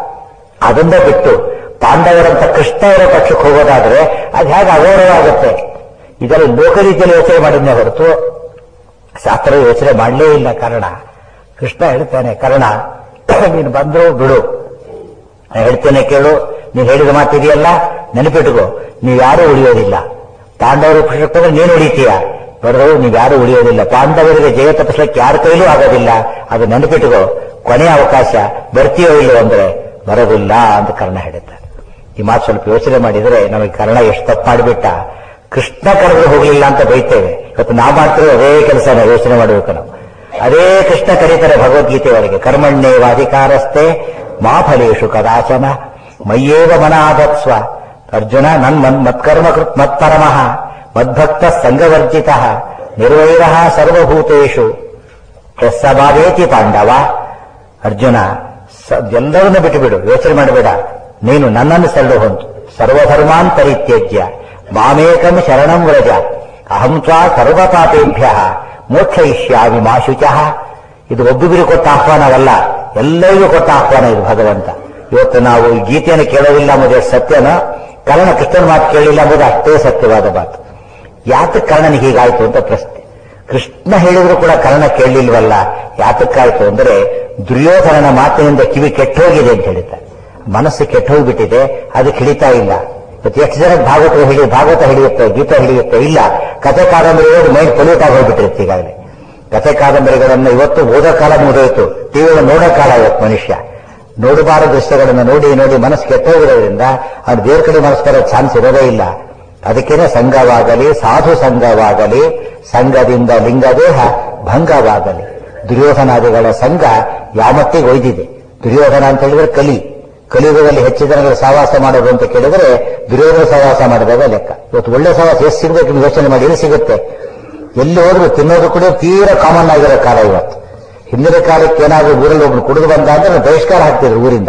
ಅದನ್ನ ಬಿಟ್ಟು ಪಾಂಡವರಂತ ಕೃಷ್ಣವರ ಪಕ್ಷಕ್ಕೆ ಹೋಗೋದಾದ್ರೆ ಅದು ಹೇಗೆ ಅಗೌರವ ಆಗುತ್ತೆ ಇದರಲ್ಲಿ ಲೋಕ ರೀತಿಯಲ್ಲಿ ಯೋಚನೆ ಮಾಡಿದ್ನೇ ಹೊರತು ಶಾಸ್ತ್ರ ಯೋಚನೆ ಮಾಡಲೇ ಇಲ್ಲ ಕಾರಣ ಕೃಷ್ಣ ಹೇಳ್ತಾನೆ ಕಾರಣ ನೀನು ಬಂದ್ರು ಬಿಡು ನಾನು ಹೇಳ್ತೇನೆ ಕೇಳು ನೀನು ಹೇಳಿದ ಮಾತಿದೆಯಲ್ಲ ನೆನಪಿಟ್ಕೋ ನೀವು ಯಾರೂ ಉಳಿಯೋದಿಲ್ಲ ಪಾಂಡವರು ಪುರುಷತ್ವ ನೀನು ಉಳಿತೀಯ ಬಡವರು ನೀವು ಯಾರು ಉಳಿಯೋದಿಲ್ಲ ಪಾಂಡವರಿಗೆ ಜಯ ತಪ್ಪಿಸ್ಲಿಕ್ಕೆ ಯಾರ ಕೈಲೂ ಆಗೋದಿಲ್ಲ ಅದು ನೆನಪಿಟ್ಕೋ ಕೊನೆಯ ಅವಕಾಶ ಬರ್ತೀಯೋ ಇಲ್ಲೋ ಅಂದ್ರೆ ಬರೋದಿಲ್ಲ ಅಂತ ಕರ್ಣ ಹೇಳುತ್ತಾರೆ ಈ ಮಾತು ಸ್ವಲ್ಪ ಯೋಚನೆ ಮಾಡಿದ್ರೆ ನಮಗೆ ಕರ್ಣ ಎಷ್ಟು ತಪ್ಪು ಮಾಡಿಬಿಟ್ಟ ಕೃಷ್ಣ ಕರೆದು ಹೋಗ್ಲಿಲ್ಲ ಅಂತ ಬೈತೇವೆ ಇವತ್ತು ನಾವು ಮಾಡ್ತಿರೋ ಅದೇ ಕೆಲಸನ ಯೋಚನೆ ಮಾಡಬೇಕು ನಾವು ಅದೇ ಕೃಷ್ಣ ಕರೀತಾರೆ ಭಗವದ್ಗೀತೆ ಒಳಗೆ ಕರ್ಮಣ್ಯೇವಾಧಿಕಾರಸ್ಥೆ ಮಾ ಫಲೇಶು ಕದಾಚನ ಮಯ್ಯೇವ ಮನಾಧತ್ಸ್ವ ಅರ್ಜುನ ನನ್ ಮನ್ ಮತ್ಕರ್ಮ ಕೃತ್ ಮತ್ಪರಮಃ ಮದ್ಭಕ್ತ ಸಂಘವರ್ಜಿತ ನಿರ್ವೈರ ಸರ್ವಭೂತೇಶು ಯಸ್ಸಭಾವೇತಿ ಪಾಂಡವ ಅರ್ಜುನ ಸ- ಎಲ್ಲವನ್ನೂ ಬಿಟ್ಟುಬಿಡು ಯೋಚನೆ ಮಾಡಬೇಡ ನೀನು ನನ್ನನ್ನು ಸರಳು ಹೊಂದು ಸರ್ವಧರ್ಮಾನ್ ಪರಿತ್ಯಜ್ಯ ಮಾಮೇಕಂ ಶರಣಂ ವ್ರಜ ಅಹಂ ತ್ವಾ ಸರ್ವಪಾಪೇಭ್ಯ ಮೋಕ್ಷಯಿಷ್ಯಾಮಿ ಮಾ ಶುಚಃ ಇದು ಒಬ್ಬೊಬ್ಬರಿಗೆ ಕೊಟ್ಟ ಆಹ್ವಾನವಲ್ಲ ಎಲ್ಲರಿಗೂ ಕೊಟ್ಟ ಆಹ್ವಾನ ಇದು ಭಗವಂತ ಇವತ್ತು ನಾವು ಈ ಗೀತೆಯನ್ನು ಕೇಳೋದಿಲ್ಲ ಎಂಬುದು ಎಷ್ಟು ಸತ್ಯನೋ ಕರ್ಣ ಕೃಷ್ಣನ ಮಾತು ಕೇಳಿಲ್ಲ ಎಂಬುದು ಅಷ್ಟೇ ಸತ್ಯವಾದ ಮಾತು ಯಾತಕ್ಕೆ ಕರ್ಣನಿಗೆ ಹೀಗಾಯ್ತು ಅಂತ ಪ್ರಶ್ನೆ ಕೃಷ್ಣ ಹೇಳಿದ್ರು ಕೂಡ ಕರ್ಣ ಕೇಳಲಿಲ್ವಲ್ಲ ಯಾತಕ್ಕಾಯ್ತು ಅಂದ್ರೆ ದುರ್ಯೋಧನನ ಮಾತಿನಿಂದ ಕಿವಿ ಕೆಟ್ಟೋಗಿದೆ ಅಂತ ಹೇಳ್ತಾರೆ ಮನಸ್ಸು ಕೆಟ್ಟೋಗ್ಬಿಟ್ಟಿದೆ ಅದಕ್ಕೆ ಹಿಡಿತಾ ಇಲ್ಲ ಇವತ್ತು ಎಷ್ಟು ಜನ ಭಾಗವತ ಹಿಡಿ ಭಾಗವತ ಹಿಡಿಯುತ್ತೆ ಗೀತ ಹಿಡಿಯುತ್ತೆ ಇಲ್ಲ ಕಥೆ ಕಾದಂಬರಿಗಳು ಮೈಂಡ್ ಪೊಲ್ಯೂಟ್ ಆಗಿ ಹೋಗ್ಬಿಟ್ಟಿರುತ್ತೆ ಈಗಾಗಲೇ ಕಥೆ ಕಾದಂಬರಿಗಳನ್ನು ಇವತ್ತು ಓದೋ ಕಾಲ ಮುಗಿದೋಯ್ತು ಟಿವಿಯನ್ನು ನೋಡೋ ಕಾಲ ಇವತ್ತು ಮನುಷ್ಯ ನೋಡಬಾರ ದೃಶ್ಯಗಳನ್ನು ನೋಡಿ ನೋಡಿ ಮನಸ್ಸು ಕೆಟ್ಟೋಗಿರೋದ್ರಿಂದ ಅವ್ನು ದೇವ್ರ ಕಡೆ ಮನಸ್ಸು ಬರೋ ಚಾನ್ಸ್ ಇರೋದೇ ಇಲ್ಲ ಅದಕ್ಕೇನೆ ಸಂಘವಾಗಲಿ ಸಾಧು ಸಂಘವಾಗಲಿ ಸಂಘದಿಂದ ಲಿಂಗದೇಹ ಭಂಗವಾಗಲಿ ದುರ್ಯೋಧನಾದಿಗಳ ಸಂಘ ಯಾಮತ್ತಿಗೆ ಒಯ್ದಿದೆ ದುರ್ಯೋಧನ ಅಂತ ಹೇಳಿದ್ರೆ ಕಲಿ ಕಲಿಯುಗದಲ್ಲಿ ಹೆಚ್ಚು ಜನಗಳು ಸಹವಾಸ ಮಾಡೋದು ಅಂತ ಕೇಳಿದ್ರೆ ದುರ್ಯೋಧನ ಸಹವಾಸ ಮಾಡಿದಾಗ ಲೆಕ್ಕ ಇವತ್ತು ಒಳ್ಳೆ ಸಹವಾಸ ಎಷ್ಟು ಸಿಗಬೇಕು ನೀವು ಯೋಚನೆ ಮಾಡಿ ಎಲ್ಲಿ ಸಿಗುತ್ತೆ ಎಲ್ಲಿ ಹೋದ್ರು ತಿನ್ನೋದು ಕೂಡ ತೀರಾ ಕಾಮನ್ ಆಗಿರೋ ಕಾಲ ಇವತ್ತು ಹಿಂದಿನ ಕಾಲಕ್ಕೆ ಏನಾದ್ರು ಊರಲ್ಲಿ ಒಬ್ರು ಕುಡಿದು ಬಂದ ಅಂದ್ರೆ ಬಹಿಷ್ಕಾರ ಹಾಕ್ತಿದ್ರು ಊರಿಂದ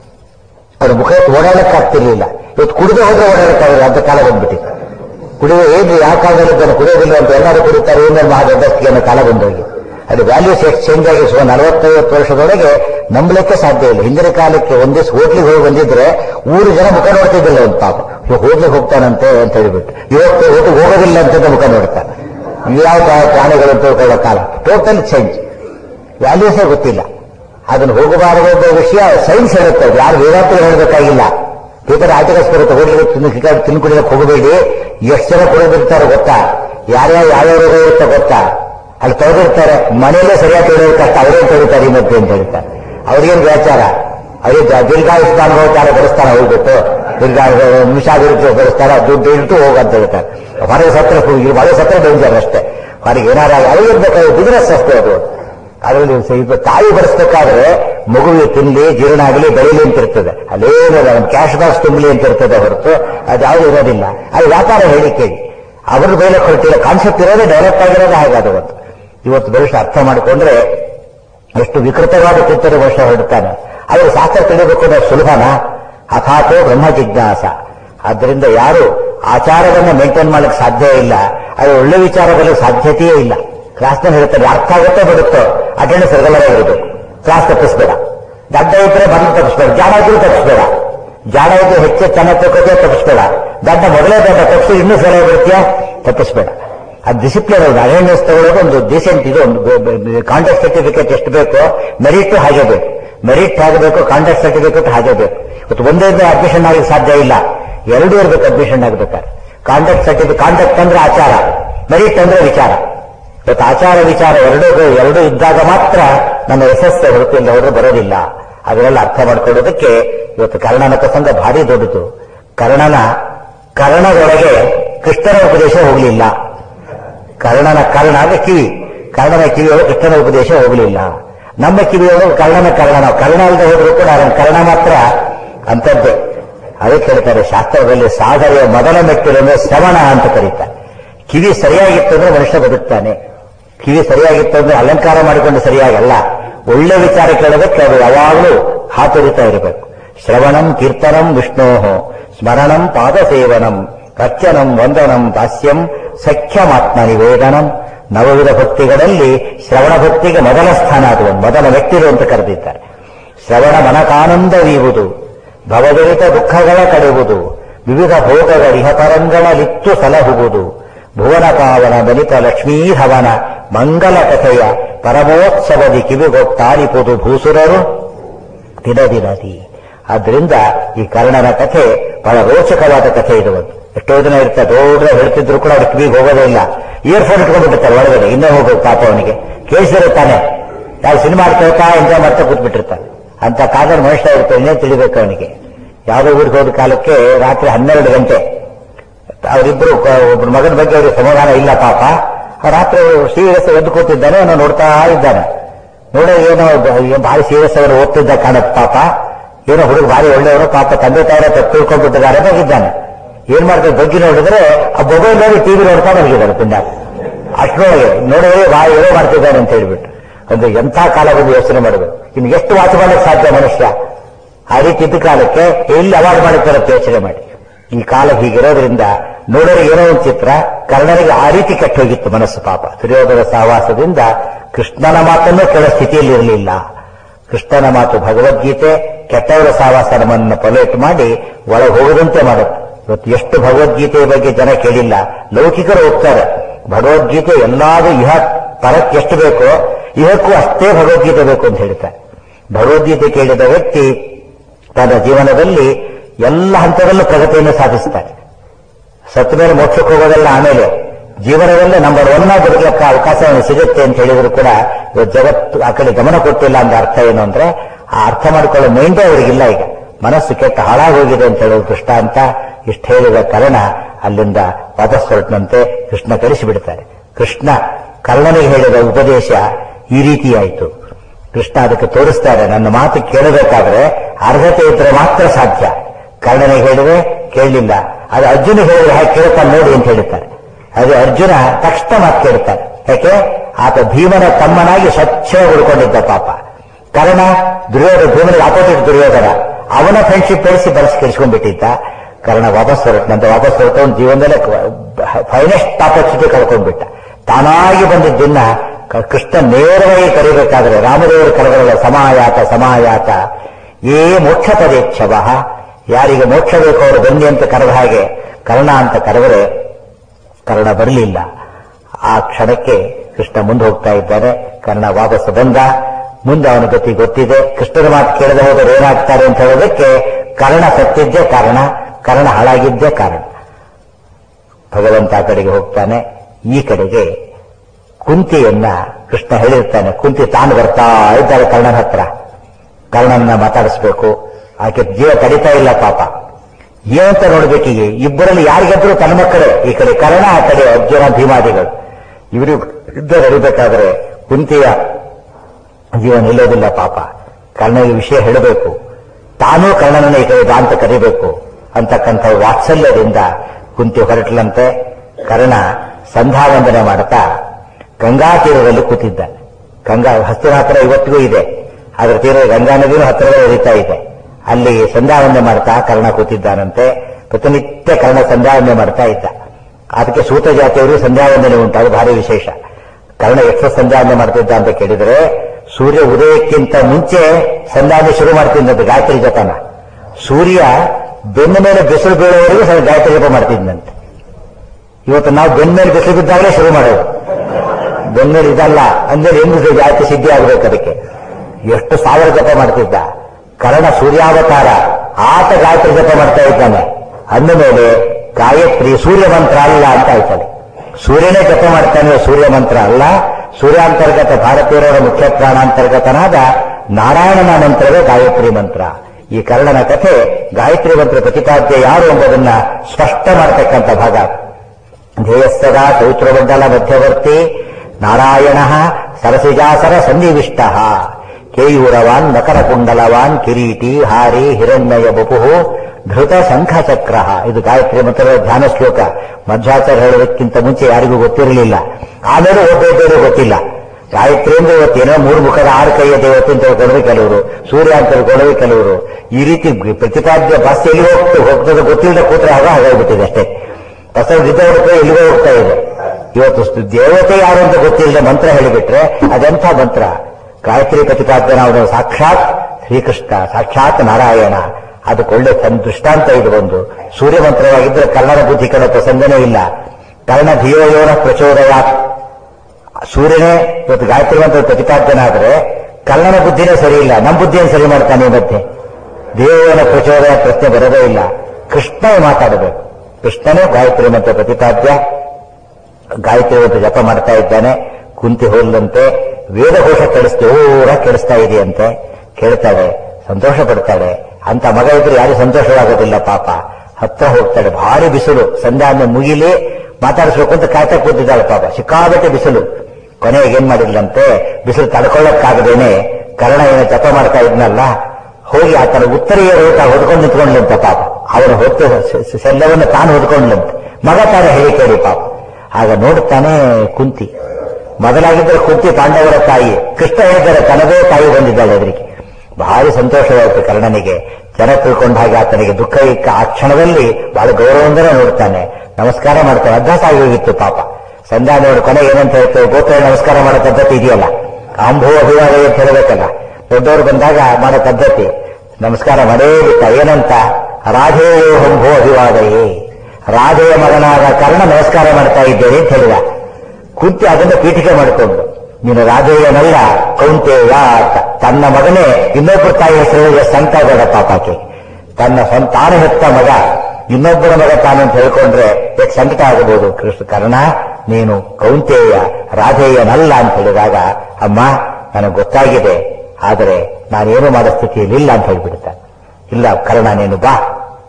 ಅವ್ರ ಮುಖ ಎತ್ತಿ ಓಡಾಡಕ್ಕೆ ಆಗ್ತಿರ್ಲಿಲ್ಲ ಇವತ್ತು ಕುಡಿದು ಹೋದ್ರೆ ಓಡಾಡಕ್ಕಾಗಲ್ಲ ಅಂತ ಕಾಲ ಬಂದ್ಬಿಟ್ಟಿದೆ ಕುಡಿಯುವ ಏನ್ರಿ ಯಾವ ಕಾಲದಲ್ಲಿ ಇದ್ದಾನೆ ಕುಡಿಯೋದಿಲ್ಲ ಅಂತ ಎಲ್ಲರೂ ಕುಡಿತಾರೆ ಏನೇನು ಮಹಾ ದೊಡ್ಡಸ್ತಿಗೆ ಅನ್ನೋ ಕಾಲ ಬಂದೋಗಿ ಅದು ವ್ಯಾಲ್ಯೂಸ್ ಎಷ್ಟು ಚೇಂಜ್ ಆಗಿ ಸುಮಾರು ನಲವತ್ತೈವತ್ತು ವರ್ಷದೊಳಗೆ ನಂಬಲಿಕ್ಕೆ ಸಾಧ್ಯ ಇಲ್ಲ ಹಿಂದಿನ ಕಾಲಕ್ಕೆ ಒಂದಿವ್ಸ ಹೋಟ್ಲಿಗೆ ಹೋಗಿ ಬಂದಿದ್ರೆ ಊರು ಜನ ಮುಖ ನೋಡ್ತಿದ್ದಿಲ್ಲ ಒಂದು ಪಾಪ ಇವಾಗ ಹೋಗ್ಲಿಕ್ಕೆ ಹೋಗ್ತಾನಂತೆ ಅಂತ ಹೇಳಿಬಿಟ್ಟು ಇವತ್ತು ಹೋಗಿ ಹೋಗೋದಿಲ್ಲ ಅಂತ ಮುಖ ನೋಡ್ತಾನೆ ಯಾವ ಪ್ರಾಣಿಗಳು ಅಂತ ತಿಳ್ಕೊಳ್ಳೋ ಕಾಲ ಟೋಟಲ್ ಚೇಂಜ್ ವ್ಯಾಲ್ಯೂಸೇ ಗೊತ್ತಿಲ್ಲ ಅದನ್ನು ಹೋಗಬಾರದು ಅನ್ನೋ ವಿಷಯ ಸೈನ್ಸ್ ಹೇಳುತ್ತೆ ಅದು ಯಾರು ವೇದಾಂತಗಳು ಹೇಳಬೇಕಾಗಿಲ್ಲ ಪೇಪರ್ ಆರ್ಟಿಕಲ್ಸ್ ಬರುತ್ತೆ ಹೋಗಿ ತಿನ್ನು ತಿನ್ನು ಕುಡಿಯೋಕೆ ಹೋಗಬೇಡಿ ಎಷ್ಟು ಜನ ಕುಡಿದಿರ್ತಾರೆ ಗೊತ್ತಾ ಯಾರ್ಯಾರು ಯಾವ್ಯಾವ ರೋಗ ಇರುತ್ತೆ ಗೊತ್ತಾ ಅಲ್ಲಿ ತೊಳೆದಿರ್ತಾರೆ ಮನೆಯಲ್ಲೇ ಸರಿಯಾಗಿ ತೊಳೆಯೋದು ಕಷ್ಟ ಅವರೇನು ತೊಳಿತಾರೆ ಈ ಮಧ್ಯೆ ಅಂತ ಹೇಳ್ತಾರೆ ಅವ್ರಿಗೇನು ವ್ಯಾಚಾರ ಅದೇ ದೀರ್ಘಾಯುಷ್ಮಾನ್ ಹೋಗ್ತಾರೆ ಬರೆಸ್ತಾನೆ ಹೋಗ್ಬಿಟ್ಟು ದೀರ್ಘ ನಿಮಿಷಾಭಿವೃದ್ಧಿ ಬರೆಸ್ತಾರೆ ದುಡ್ಡು ಇಟ್ಟು ಹೋಗಂತ ಹೇಳ್ತಾರೆ ಹೊರಗೆ ಸತ್ರ ಹೋಗಿ ಹೊರಗೆ ಸತ್ರ ಡೇಂಜರ್ ಅಷ್ಟೇ ಹೊರಗೆ ಏನಾರ ಅವಾಗಿರ್ಬೇಕಾದ್ರೆ ಬಿಸ್ನೆಸ್ ಅಷ್ಟೇ ಅದು ಅದರಲ್ಲಿ ಸ- ಇದು ತಾಯಿ ಬರೆಸ್ಬೇಕಾದ್ರೆ ಮಗುವಿಗೆ ತಿನ್ಲಿ ಜೀರ್ಣ ಆಗಲಿ ಬೆಳೀಲಿ ಅಂತ ಇರ್ತದೆ ಅಲ್ಲೇನಿಲ್ಲ ಒಂದು ಕ್ಯಾಶ್ ಬಾಕ್ಸ್ ತುಂಬಲಿ ಅಂತ ಇರ್ತದೆ ಹೊರತು ಅದ್ಯಾವುದು ಇರೋದಿಲ್ಲ ಅದು ವ್ಯಾಪಾರ ಹೇಳಿ ಕೇಳಿ ಅವರು ಬೇಲೆ ಕೊಟ್ಟಿಲ್ಲ ಕಾನ್ಸೆಪ್ಟ್ ಇರೋದೇ ಡೈರೆಕ್ಟ್ ಆಗಿರೋದೇ ಹಾಗೆ ಅದು ಇವತ್ತು ಇವತ್ತು ಬಹುಶಃ ಅರ್ಥ ಮಾಡಿಕೊಂಡ್ರೆ ಎಷ್ಟು ವಿಕೃತವಾದ ಚಿತ್ತರು ವರ್ಷ ಹೊರಡ್ತಾನೆ ಅವರು ಶಾಸ್ತ್ರ ತಿಳಿಬೇಕು ಅನ್ನೋದು ಸುಲಭನಾ ಅಥಾತೋ ಬ್ರಹ್ಮ ಜಿಜ್ಞಾಸ ಆದ್ದರಿಂದ ಯಾರು ಆಚಾರವನ್ನು ಮೇಂಟೈನ್ ಮಾಡಲಿಕ್ಕೆ ಸಾಧ್ಯ ಇಲ್ಲ ಅದು ಒಳ್ಳೆ ವಿಚಾರ ಬರಲಿಕ್ಕೆ ಸಾಧ್ಯತೆಯೇ ಇಲ್ಲ ಕ್ಲಾಸ್ನಲ್ಲಿ ಹೇಳ್ತಾರೆ ಅರ್ಥ ಆಗುತ್ತೋ ಬಿಡುತ್ತೋ ಅಟೆಂಡೆನ್ಸ್ ರೆಗ್ಯುಲರ್ ಆಗಿರಬೇಕು ಕ್ಲಾಸ್ ತಪ್ಪಿಸ್ಬೇಡ ದಡ್ಡ ಇದ್ರೆ ಬಂದು ತಪ್ಪಿಸ್ಬೇಡ ಜಾಣ ಇದ್ರೂ ತಪ್ಪಿಸ್ಬೇಡ ಜಾಣ ಇದ್ರೆ ಹೆಚ್ಚು ಚೆನ್ನಾಗಿ ತಗೋದೇ ತಪ್ಪಿಸ್ಬೇಡ ದಡ್ಡ ಮೊದಲೇ ದಡ್ಡ ತಪ್ಪಿಸಿ ಇನ್ನೂ ಸರಿಯಾಗಿ ಬಿಡ್ತೀಯಾ ತಪ್ಪಿಸ್ಬೇಡ ಆ ಡಿಸಿಪ್ಲಿನ್ ಒಂದು ಅವೇರ್ನೆಸ್ ತಗೊಳ್ಳೋದು ಒಂದು ಡೀಸೆಂಟ್ ಇದು ಒಂದು ಕಾಂಟ್ಯಾಕ್ಟ್ ಸರ್ಟಿಫಿಕೇಟ್ ಎಷ್ಟು ಬೇಕೋ ಮೆರಿಟ್ ಹಾಗೆ ಬೇಕು ಮೆರಿಟ್ ಆಗಬೇಕು ಕಾಂಟ್ಯಾಕ್ಟ್ ಸರ್ಟಿಫಿಕೇಟ್ ಹಾಗೆ ಬೇಕು ಇವತ್ತು ಒಂದೇ ಅಡ್ಮಿಷನ್ ಆಗಲಿಕ್ಕೆ ಸಾಧ್ಯ ಇಲ್ಲ ಎರಡೂ ಇರಬೇಕು ಅಡ್ಮಿಷನ್ ಆಗಬೇಕಾದ್ರೆ ಕಾಂಟ್ಯಾಕ್ಟ್ ಸರ್ಟಿಫಿಕೇಟ್ ಕಾಂಟ್ಯಾಕ್ಟ್ ಅಂದ್ರೆ ಆಚಾರ ಮೆರಿಟ್ ಅಂದ್ರೆ ವಿಚಾರ ಇವತ್ತು ಆಚಾರ ವಿಚಾರ ಎರಡೂ ಎರಡೂ ಇದ್ದಾಗ ಮಾತ್ರ ನಮ್ಮ ಯಶಸ್ಸು ಹೊರತು ಇಲ್ಲ ಹೋದ್ರೆ ಬರೋದಿಲ್ಲ ಅದನ್ನೆಲ್ಲ ಅರ್ಥ ಮಾಡ್ಕೊಳ್ಳೋದಕ್ಕೆ ಇವತ್ತು ಕರ್ಣನ ಪ್ರಸಂಗ ಭಾರಿ ದೊಡ್ಡದು ಕರ್ಣನ ಕರ್ಣದೊಳಗೆ ಕೃಷ್ಣನ ಉಪದೇಶ ಹೋಗಲಿಲ್ಲ ಕರ್ಣನ ಕರ್ಣ ಅಂದ್ರೆ ಕಿವಿ ಕರ್ಣನ ಕಿವಿಯೊಳಗೆ ಕೃಷ್ಣನ ಉಪದೇಶ ಹೋಗಲಿಲ್ಲ ನಮ್ಮ ಕಿವಿಯೊಳಗೆ ಕರ್ಣನ ಕರ್ಣ ನಾವು ಕರ್ಣ ಅಲ್ಲದೆ ಹೋದ್ರು ಕೂಡ ಅವನ ಕರ್ಣ ಮಾತ್ರ ಅಂತದ್ದೇ ಅದಕ್ಕೆ ಹೇಳ್ತಾರೆ ಶಾಸ್ತ್ರದಲ್ಲಿ ಸಾಧನೆಯ ಮೊದಲ ಮೆಟ್ಟಿಲು ಅಂದ್ರೆ ಶ್ರವಣ ಅಂತ ಕರೀತಾರೆ ಕಿವಿ ಸರಿಯಾಗಿತ್ತು ಅಂದ್ರೆ ಮನುಷ್ಯ ಬದುಕ್ತಾನೆ ಕಿವಿ ಸರಿಯಾಗಿತ್ತು ಅಂದ್ರೆ ಅಲಂಕಾರ ಮಾಡಿಕೊಂಡು ಸರಿಯಾಗಲ್ಲ ಒಳ್ಳೆ ವಿಚಾರ ಕೇಳೋದಕ್ಕೆ ಅದು ಯಾವಾಗಲೂ ಹಾತೊರಿತಾ ಇರಬೇಕು ಶ್ರವಣಂ ಕೀರ್ತನಂ ವಿಷ್ಣೋ ಸ್ಮರಣಂ ಪಾದ ಸೇವನಂ ರಚನಂ ವಂದನಂ ದಾಸ್ಯಂ ಸಖ್ಯಮಾತ್ಮ ನಿವೇದನಂ ನವವಿಧ ಭಕ್ತಿಗಳಲ್ಲಿ ಶ್ರವಣ ಭಕ್ತಿಗೆ ಮೊದಲ ಸ್ಥಾನ ಅದು ಒಂದು ಮೊದಲ ವ್ಯಕ್ತಿರು ಅಂತ ಕರೆದಿದ್ದಾರೆ ಶ್ರವಣ ಮನಕಾನಂದವೀವುದು ಭವಜನಿತ ದುಃಖಗಳ ಕಡೆಯುವುದು ವಿವಿಧ ಭೋಗಗಳ ಇಹಪರಂಗಳಲಿತ್ತು ಸಲಹುವುದು ಭುವನ ಪಾವನ ಬಲಿತ ಲಕ್ಷ್ಮೀಧವನ ಮಂಗಲ ಕಥೆಯ ಪರಮೋತ್ಸವದಿ ಕಿವಿಗೊಟ್ಟಾಲಿಪುದು ಭೂಸುರರು ದಿನದಿ ಆದ್ರಿಂದ ಈ ಕರ್ಣನ ಕಥೆ ಬಹಳ ರೋಚಕವಾದ ಕಥೆ ಇದು ಒಂದು ಎಷ್ಟೋ ಜನ ಇರ್ತಾರೆ ದೊಡ್ಡ ಹೇಳ್ತಿದ್ರು ಕೂಡ ಅವ್ರಿಗೆ ಕಿವಿಗೆ ಹೋಗೋದೇ ಇಲ್ಲ ಇಯರ್ಫೋನ್ ಇಟ್ಕೊಂಡ್ಬಿಟ್ಟಿರ್ತಾರೆ ಒಳಗಡೆ ಇನ್ನೇ ಹೋಗ್ಬೇಕು ಪಾಪ ಅವನಿಗೆ ಕೇಳಿಸಿರುತ್ತಾನೆ ಯಾವ ಸಿನಿಮಾ ಕೇಳ್ತಾ ಎಂಜಾಯ್ ಮಾಡ್ತಾ ಕೂತ್ಬಿಟ್ಟಿರ್ತಾನೆ ಅಂತ ಕಾಲದಲ್ಲಿ ಮನುಷ್ಯ ಇರ್ತಾನೆ ಇನ್ನೇ ತಿಳಿಬೇಕು ಅವನಿಗೆ ಯಾವುದೋ ಊರಿಗೆ ಹೋದ ಕಾಲಕ್ಕೆ ರಾತ್ರಿ ಹನ್ನೆರಡು ಗಂಟೆ ಅವರಿಬ್ರು ಒಬ್ಬರ ಮಗನ ಬಗ್ಗೆ ಅವರಿಗೆ ಸಮಾಧಾನ ಇಲ್ಲ ಪಾಪ ಆ ರಾತ್ರಿ ಸೀರಿಯಸ್ ಎದ್ದು ಕೂತಿದ್ದಾನೆ ಅವನು ನೋಡ್ತಾ ಇದ್ದಾನೆ ನೋಡ ಏನೋ ಏನ್ ಭಾರಿ ಸೀರಿಯಸ್ ಅವರು ಓದ್ತಿದ್ದ ಕಾಣತ್ ಪಾಪ ಏನೋ ಹುಡುಗ ಭಾರಿ ಒಳ್ಳೆಯವರು ಪಾಪ ತಂದೆ ತಾಯಿರ ತಪ್ಪು ತಿಳ್ಕೊಂಡ್ಬಿಟ್ಟಿದ್ದಾರೆ ಬಗ್ಗಿದ್ದಾನೆ ಏನ್ ಮಾಡ್ತಾರೆ ಬಗ್ಗಿ ನೋಡಿದ್ರೆ ಆ ಮೊಬೈಲ್ ನೋಡಿ ಟಿವಿ ನೋಡ್ತಾ ಮಲಗಿದ್ದಾರೆ ಪಿಂಡ ಅಷ್ಟರೊಳಗೆ ನೋಡಿದ್ರೆ ಭಾರಿ ಏನೋ ಮಾಡ್ತಿದ್ದಾನೆ ಅಂತ ಹೇಳ್ಬಿಟ್ಟು ಒಂದು ಎಂಥ ಕಾಲ ಬಂದು ಯೋಚನೆ ಮಾಡಬೇಕು ಇನ್ನು ಎಷ್ಟು ವಾಚ ಮಾಡಕ್ಕೆ ಸಾಧ್ಯ ಮನುಷ್ಯ ಆ ರೀತಿ ಇದ್ದ ಕಾಲಕ್ಕೆ ಎಲ್ಲಿ ಅವಾರ್ಡ್ ಮಾಡಿರ್ತಾರೆ ಅಂತ ಯೋಚನೆ ಮಾಡಿ ಈ ಕಾಲ ಹೀಗಿರೋದ್ರಿಂದ ನೋಡೋರು ಏನೋ ಒಂದು ಚಿತ್ರ ಕರ್ಣನಿಗೆ ಆ ರೀತಿ ಕೆಟ್ಟ ಹೋಗಿತ್ತು ಮನಸ್ಸು ಪಾಪ ದುರ್ಯೋಧನ ಸಹವಾಸದಿಂದ ಕೃಷ್ಣನ ಮಾತನ್ನು ಕೇಳೋ ಸ್ಥಿತಿಯಲ್ಲಿ ಇರಲಿಲ್ಲ ಕೃಷ್ಣನ ಮಾತು ಭಗವದ್ಗೀತೆ ಕೆಟ್ಟವರ ಸಹವಾಸ ನಮ್ಮನ್ನು ಪೊಲೇಟ್ ಮಾಡಿ ಒಳಗೆ ಹೋಗದಂತೆ ಮಾಡುತ್ತೆ ಇವತ್ತು ಎಷ್ಟು ಭಗವದ್ಗೀತೆಯ ಬಗ್ಗೆ ಜನ ಕೇಳಿಲ್ಲ ಲೌಕಿಕರು ಹೋಗ್ತಾರೆ ಭಗವದ್ಗೀತೆ ಎಲ್ಲಾದ್ರೂ ಇಹ ಪರಕ್ಕೆ ಎಷ್ಟು ಬೇಕೋ ಇಹಕ್ಕೂ ಅಷ್ಟೇ ಭಗವದ್ಗೀತೆ ಬೇಕು ಅಂತ ಹೇಳ್ತಾರೆ ಭಗವದ್ಗೀತೆ ಕೇಳಿದ ವ್ಯಕ್ತಿ ತನ್ನ ಜೀವನದಲ್ಲಿ ಎಲ್ಲ ಹಂತದಲ್ಲೂ ಪ್ರಗತಿಯನ್ನು ಸಾಧಿಸ್ತಾರೆ ಸತ್ತ ಮೇಲೆ ಮೋಕ್ಷಕ್ಕೆ ಹೋಗೋದಲ್ಲ ಆಮೇಲೆ ಜೀವನದಲ್ಲೇ ನಂಬರ್ ಒನ್ ಆಗಿ ಬದುಕಲಿಕ್ಕೆ ಅವಕಾಶ ಸಿಗುತ್ತೆ ಅಂತ ಹೇಳಿದ್ರು ಕೂಡ ಇವತ್ತು ಜಗತ್ತು ಆ ಕಡೆ ಗಮನ ಕೊಟ್ಟಿಲ್ಲ ಅಂತ ಅರ್ಥ ಏನು ಅಂದ್ರೆ ಆ ಅರ್ಥ ಮಾಡಿಕೊಳ್ಳೋ ಮೈಂಡೇ ಅವರಿಗಿಲ್ಲ ಈಗ ಮನಸ್ಸು ಕೆಟ್ಟ ಹಾಳಾಗೋಗಿದೆ ಅಂತ ಹೇಳೋ ದೃಷ್ಟಾಂತ ಇಷ್ಟು ಹೇಳಿದ ಕಾರಣ ಅಲ್ಲಿಂದ ವಾಪಸ್ ಹೊರಟಂತೆ ಕೃಷ್ಣ ಕಳಿಸಿಬಿಡ್ತಾರೆ ಕೃಷ್ಣ ಕರ್ಣನಿಗೆ ಹೇಳಿದ ಉಪದೇಶ ಈ ರೀತಿಯಾಯಿತು ಕೃಷ್ಣ ಅದಕ್ಕೆ ತೋರಿಸ್ತಾರೆ ನನ್ನ ಮಾತು ಕೇಳಬೇಕಾದ್ರೆ ಅರ್ಹತೆ ಇದ್ರೆ ಮಾತ್ರ ಸಾಧ್ಯ ಕರ್ಣನಿಗೆ ಹೇಳಿದ್ರೆ ಕೇಳಲಿಲ್ಲ ಅದು ಅರ್ಜುನ ಹೇಳಿದ್ರೆ ಹಾಗೆ ಕೇಳ್ತಾನೆ ನೋಡಿ ಅಂತ ಹೇಳ್ತಾರೆ ಅದು ಅರ್ಜುನ ತಕ್ಷಣ ಮಾತು ಕೇಳ್ತಾನೆ ಯಾಕೆ ಆತ ಭೀಮನ ತಮ್ಮನಾಗಿ ಸ್ವಚ್ಛವಾಗಿ ಉಳ್ಕೊಂಡಿದ್ದ ಪಾಪ ಕಾರಣ ದುರ್ಯೋಧನ ಭೀಮನಿಗೆ ಆಪೋಸಿಟ್ ದುರ್ಯೋಧನ ಅವನ ಫ್ರೆಂಡ್ಶಿಪ್ ಬೆಳೆಸಿ ಬಳಸಿ ಕೆಡಿಸ್ಕೊಂಡ್ಬಿಟ್ಟಿದ್ದ ಕಾರಣ ವಾಪಸ್ ಹೊರಟನಂತ ವಾಪಸ್ ಹೊರಟವನು ಜೀವನದಲ್ಲೇ ಫೈನೆಸ್ಟ್ ಆಪರ್ಚುನಿಟಿ ಕಳ್ಕೊಂಡ್ಬಿಟ್ಟ ತಾನಾಗಿ ಬಂದಿದ್ದನ್ನ ಕ- ಕೃಷ್ಣ ನೇರವಾಗಿ ಕರೀಬೇಕಾದ್ರೆ ರಾಮದೇವರು ಕರೆದಲ್ಲ ಸಮಾಯಾತ ಸಮಾಯಾತ ಏ ಮೋಕ್ಷ ಪದೇಚ್ಛವ ಯಾರಿಗೆ ಮೋಕ್ಷ ಬೇಕು ಅವರು ಬನ್ನಿ ಅಂತ ಕರೆದ ಹಾಗೆ ಕರ್ಣ ಅಂತ ಕರೆದರೆ ಕರ್ಣ ಬರಲಿಲ್ಲ ಆ ಕ್ಷಣಕ್ಕೆ ಕೃಷ್ಣ ಮುಂದೆ ಹೋಗ್ತಾ ಇದ್ದಾನೆ ಕರ್ಣ ವಾಪಸ್ ಬಂದ ಮುಂದೆ ಅವನ ಗತಿ ಗೊತ್ತಿದೆ ಕೃಷ್ಣನ ಮಾತು ಕೇಳದೆ ಹೋದರೆ ಏನಾಗ್ತಾರೆ ಅಂತ ಹೇಳೋದಕ್ಕೆ ಕರ್ಣ ಸತ್ತಿದ್ದೇ ಕಾರಣ ಕರ್ಣ ಹಾಳಾಗಿದ್ದೇ ಕಾರಣ ಭಗವಂತ ಆ ಕಡೆಗೆ ಹೋಗ್ತಾನೆ ಈ ಕಡೆಗೆ ಕುಂತಿಯನ್ನ ಕೃಷ್ಣ ಹೇಳಿರ್ತಾನೆ ಕುಂತಿ ತಾನು ಬರ್ತಾ ಇದ್ದಾಳೆ ಕರ್ಣನ ಹತ್ರ ಕರ್ಣನ್ನ ಮಾತಾಡಿಸ್ಬೇಕು ಆಕೆ ಜೀವ ತಡಿತಾ ಇಲ್ಲ ಪಾಪ ಏನಂತ ನೋಡ್ಬೇಕೀಗ ಇಬ್ಬರಲ್ಲಿ ಯಾರಿಗಾದ್ರೂ ತನ್ನ ಮಕ್ಕಳೇ ಈ ಕಡೆ ಕರ್ಣ ಆ ಕಡೆ ಅರ್ಜುನ ಭೀಮಾದಿಗಳು ಇವರು ಯುದ್ಧ ನಡಿಬೇಕಾದ್ರೆ ಕುಂತಿಯ ಜೀವ ನಿಲ್ಲೋದಿಲ್ಲ ಪಾಪ ಕರ್ಣನಿಗೆ ವಿಷಯ ಹೇಳಬೇಕು ತಾನೂ ಕರ್ಣನನ್ನ ಈ ಕಡೆ ಬಾ ಅಂತ ಕರಿಬೇಕು ಅಂತಕ್ಕಂಥ ವಾತ್ಸಲ್ಯದಿಂದ ಕುಂತಿ ಹೊರಟಲಂತೆ ಕರ್ಣ ಸಂಧ್ಯಾವಂದನೆ ಮಾಡ್ತಾ ಗಂಗಾ ತೀರದಲ್ಲಿ ಕೂತಿದ್ದ ಗಂಗಾ ಹಸ್ತಿನಾಪುರ ಇವತ್ತಿಗೂ ಇದೆ ಅದರ ತೀರ ಗಂಗಾ ನದಿನೂ ಹತ್ತಿರವೇ ಹರಿತಾ ಇದೆ ಅಲ್ಲಿ ಸಂಧ್ಯಾವಂದನೆ ಮಾಡ್ತಾ ಕರ್ಣ ಕೂತಿದ್ದಾನಂತೆ ಪ್ರತಿನಿತ್ಯ ಕರ್ಣ ಸಂಧ್ಯಾವಂದನೆ ಮಾಡ್ತಾ ಇದ್ದ ಅದಕ್ಕೆ ಸೂತ ಜಾತಿಯವರು ಸಂಧ್ಯಾವಂದನೆ ಉಂಟು ಅದು ಭಾರಿ ವಿಶೇಷ ಕರ್ಣ ಎಷ್ಟು ಸಂಧ್ಯಾವಂದನೆ ಮಾಡ್ತಿದ್ದ ಅಂತ ಕೇಳಿದ್ರೆ ಸೂರ್ಯ ಉದಯಕ್ಕಿಂತ ಮುಂಚೆ ಸಂಧ್ಯಾವಂದನೆ ಶುರು ಮಾಡ್ತಿದ್ದಂತೆ ಗಾಯತ್ರಿ ಜಪನ ಸೂರ್ಯ ಬೆನ್ನ ಮೇಲೆ ಬಿಸಿಲು ಬೀಳೋವರೆಗೂ ಸ- ಗಾಯತ್ರಿ ಜಪ ಮಾಡ್ತಿದ್ದಂತೆ ಇವತ್ತು ನಾವು ಬೆನ್ನ ಮೇಲೆ ಬಿಸಿಲು ಬಿದ್ದಾಗಲೇ ಶುರು ಮಾಡೋದು ಬೆನ್ನ ಮೇಲೆ ಇದಲ್ಲ ಅಂದ್ರೆ ಏನು ಗಾಯತ್ರಿ ಸಿದ್ಧಿ ಆಗ್ಬೇಕು ಅದಕ್ಕೆ ಎಷ್ಟು ಸಾವಿರ ಜಪ ಮಾಡ್ತಿದ್ದ ಕರ್ಣ ಸೂರ್ಯಾವತಾರ ಆತ ಗಾಯತ್ರಿ ಜಪ ಮಾಡ್ತಾ ಇದ್ದಾನೆ ಅಂದ ಮೇಲೆ ಗಾಯತ್ರಿ ಸೂರ್ಯ ಮಂತ್ರ ಅಲ್ಲ ಅಂತ ಆಯ್ತದೆ ಸೂರ್ಯನೇ ಜಪ ಮಾಡ್ತಾನೆ ಸೂರ್ಯ ಮಂತ್ರ ಅಲ್ಲ ಸೂರ್ಯಾಂತರ್ಗತ ಭಾರತೀಯರ ಮುಖ್ಯ ಪ್ರಾಣಾಂತರ್ಗತನಾದ ನಾರಾಯಣನ ಮಂತ್ರವೇ ಗಾಯತ್ರಿ ಮಂತ್ರ ಈ ಕರ್ಣನ ಕಥೆ ಗಾಯತ್ರಿ ಮಂತ್ರ ಪ್ರತಿಪಾದ್ಯ ಯಾರು ಎಂಬುದನ್ನ ಸ್ಪಷ್ಟ ಮಾಡತಕ್ಕಂಥ ಭಾಗ ಧ್ಯೇಯಸ್ಥದ ಚೌತ್ರಮಂಡಲ ಮಧ್ಯವರ್ತಿ ನಾರಾಯಣ ಸರಸಿಜಾಸರ ಸನ್ನಿವಿಷ್ಟ ಕೇಯೂರವಾನ್ ಮಕರಕುಂಡಲವಾನ್ ಕಿರೀಟಿ ಹಾರಿ ಹಿರಣ್ಯಯ ಬಪು ಧೃತ ಶಂಖಚಕ್ರ ಇದು ಗಾಯತ್ರಿ ಮಂತ್ರದ ಧ್ಯಾನ ಶ್ಲೋಕ ಮಧ್ವಾಚಾರ್ಯ ಹೇಳೋದಕ್ಕಿಂತ ಮುಂಚೆ ಯಾರಿಗೂ ಗೊತ್ತಿರಲಿಲ್ಲ ಆಮೇಲೆ ಓದೋದೇವರು ಗೊತ್ತಿಲ್ಲ ಗಾಯತ್ರಿ ಅಂದ್ರೆ ಇವತ್ತೇನೋ ಮೂರು ಮುಖದ ಆರು ಕೈಯ ದೇವತೆ ಅಂತ ತಿಳ್ಕೊಂಡ್ರೆ ಕೆಲವರು ಸೂರ್ಯ ಅಂತ ತಿಳ್ಕೊಂಡ್ರೆ ಕೆಲವರು ಈ ರೀತಿ ಪ್ರತಿಪಾದ್ಯ ಬಸ್ ಎಲ್ಲಿ ಹೋಗ್ತು ಹೋಗ್ತದೆ ಗೊತ್ತಿಲ್ಲದ ಕೂತ್ರೆ ಆಗ ಹಾಗಾಗ್ಬಿಟ್ಟಿದೆ ಅಷ್ಟೇ ಬಸ್ ವಿದ್ಯಾರ್ಥಿ ಎಲ್ಲಿಗೋ ಹೋಗ್ತಾ ಇದೆ ಇವತ್ತು ಸ್- ದೇವತೆ ಯಾರು ಅಂತ ಗೊತ್ತಿಲ್ಲದೆ ಮಂತ್ರ ಹೇಳಿಬಿಟ್ರೆ ಅದೆಂಥ ಮಂತ್ರ ಗಾಯತ್ರಿ ಪ್ರತಿಪಾದ್ಯನ ಅವನು ಸಾಕ್ಷಾತ್ ಶ್ರೀಕೃಷ್ಣ ಸಾಕ್ಷಾತ್ ನಾರಾಯಣ ಅದಕ್ಕೆ ಒಳ್ಳೆ ತನ್ನ ದೃಷ್ಟಾಂತ ಇದು ಒಂದು ಸೂರ್ಯ ಮಂತ್ರವಾಗಿದ್ದರೆ ಕರ್ಣನ ಬುದ್ಧಿ ಕಡೆ ಪ್ರಸಂಗನೇ ಇಲ್ಲ ಕರ್ಣ ಧಿಯೋಯೋನ ಪ್ರಚೋದಯಾತ್ ಸೂರ್ಯನೇ ಇವತ್ತು ಗಾಯತ್ರಿ ಮಂತ್ರ ಪ್ರತಿಪಾದ್ಯನಾದರೆ ಕಳ್ಳನ ಬುದ್ಧಿನೇ ಸರಿ ಇಲ್ಲ ನಮ್ಮ ಬುದ್ಧಿಯನ್ನು ಸರಿ ಮಾಡ್ತಾನೆ ಈ ಮಧ್ಯೆ ದೇವರ ಪ್ರಚೋದನೆ ಪ್ರಶ್ನೆ ಬರೋದೇ ಇಲ್ಲ ಕೃಷ್ಣವೇ ಮಾತಾಡಬೇಕು ಕೃಷ್ಣನೇ ಗಾಯತ್ರಿ ಮಂತ್ರ ಪ್ರತಿಪಾದ್ಯ ಗಾಯತ್ರಿ ಮಂತ್ರ ಜಪ ಮಾಡ್ತಾ ಇದ್ದಾನೆ ಕುಂತಿ ಹೋದಂತೆ ವೇದಘೋಷ ಕೇಳಿಸ್ತೆ ಓರ ಕೇಳಿಸ್ತಾ ಇದೆಯಂತೆ ಕೇಳ್ತಾಳೆ ಸಂತೋಷ ಪಡ್ತಾಳೆ ಅಂತ ಮಗ ಇದ್ರೆ ಯಾರು ಸಂತೋಷವಾಗೋದಿಲ್ಲ ಪಾಪ ಹತ್ರ ಹೋಗ್ತಾಳೆ ಭಾರಿ ಬಿಸಿಲು ಸಂಧ್ಯಾ ಅಂದ್ರೆ ಮುಗಿಲಿ ಮಾತಾಡಿಸ್ಬೇಕು ಅಂತ ಕಾಯ್ತಾ ಕೂತಿದ್ದಾಳೆ ಪಾಪ ಸಿಕ್ಕಾಬಟ್ಟೆ ಬಿಸಿಲು ಕೊನೆಗೆ ಏನ್ ಮಾಡಿದ್ಲಂತೆ ಬಿಸಿಲು ತಡ್ಕೊಳ್ಳಕ್ಕಾಗದೇನೆ ಕರ್ಣ ಏನೋ ಜಪ ಮಾಡ್ತಾ ಇದ್ನಲ್ಲ ಹೋಗಿ ಆತನ ಉತ್ತರೀಯ ರೋಟ ಹೊದ್ಕೊಂಡು ನಿಂತ್ಕೊಂಡ್ಲಂತ ಪಾಪ ಅವನ ಹೊತ್ತು ಸೆಲ್ಲವನ್ನು ತಾನು ಹೊದ್ಕೊಂಡ್ಲಂತೆ ಮಗ ತಾನೇ ಹೇಳಿ ಕೇಳಿ ಪಾಪ ಆಗ ನೋಡುತ್ತಾನೆ ಕುಂತಿ ಮೊದಲಾಗಿದ್ದರೆ ಕುಂತಿ ಪಾಂಡವರ ತಾಯಿ ಕೃಷ್ಣ ಹೇಳಿದ್ದಾರೆ ತನದೇ ತಾಯಿ ಬಂದಿದ್ದಾಳೆ ಅವರಿಗೆ ಭಾರಿ ಸಂತೋಷವಾಯಿತು ಕರ್ಣನಿಗೆ ಜನ ತಿಳ್ಕೊಂಡ ಹಾಗೆ ಆತನಿಗೆ ದುಃಖ ಇಕ್ಕ ಆ ಕ್ಷಣದಲ್ಲಿ ಬಹಳ ಗೌರವದಿಂದಲೇ ನೋಡ್ತಾನೆ ನಮಸ್ಕಾರ ಮಾಡ್ತಾನೆ ಅಭ್ಯಾಸ ಆಗಿ ಹೋಗಿತ್ತು ಪಾಪ ಸಂಧ್ಯಾ ನೋಡಿ ಕೊನೆ ಏನಂತ ಹೇಳ್ತೇವೆ ಗೋತ್ರ ನಮಸ್ಕಾರ ಮಾಡೋ ಪದ್ಧತಿ ಇದೆಯಲ್ಲ ಅಂಬು ಅಭಿವಾದ ಅಂತ ಹೇಳಬೇಕಲ್ಲ ದೊಡ್ಡವರು ಬಂದಾಗ ಮಾಡೋ ಪದ್ಧತಿ ನಮಸ್ಕಾರ ಮಾಡೇ ಬಿಟ್ಟ ಏನಂತ ರಾಧೇಯೋ ಹಂಭೋ ಅಭಿವಾದಯೇ ರಾಧೆಯ ಮಗನಾದ ಕಾರಣ ನಮಸ್ಕಾರ ಮಾಡ್ತಾ ಇದ್ದೇನೆ ಅಂತ ಹೇಳಿದ ಕುಂತಿ ಅದನ್ನು ಪೀಠಿಕೆ ಮಾಡಿಕೊಂಡು ನೀನು ರಾಧೇಯನಲ್ಲ ಕೌಂತೆಯ ಅಂತ ತನ್ನ ಮಗನೇ ಇನ್ನೊಬ್ಬರ ತಾಯಿ ಹೆಸರು ಸಂತ ಬೇಡ ಪಾಪಕ್ಕೆ ತನ್ನ ಸ್ವಂತ ತಾನು ಹೆತ್ತ ಮಗ ಇನ್ನೊಬ್ಬರ ಮಗ ತಾನು ಅಂತ ಹೇಳ್ಕೊಂಡ್ರೆ ಎಷ್ಟು ಸಂಕಟ ಆಗಬಹುದು ಕೃಷ್ಣ ಕರ್ಣ ನೀನು ಕೌಂತೆಯ ರಾಧೇಯನಲ್ಲ ಅಂತ ಹೇಳಿದಾಗ ಅಮ್ಮ ನನಗೆ ಗೊತ್ತಾಗಿದೆ ಆದರೆ ನಾನೇನು ಮಾಡೋ ಸ್ಥಿತಿಯಲ್ಲಿ ಇಲ್ಲ ಅಂತ ಹೇಳ್ಬಿಡ್ತಾನೆ ಇಲ್ಲ ಕರ್ಣ ನೀನು ಬಾ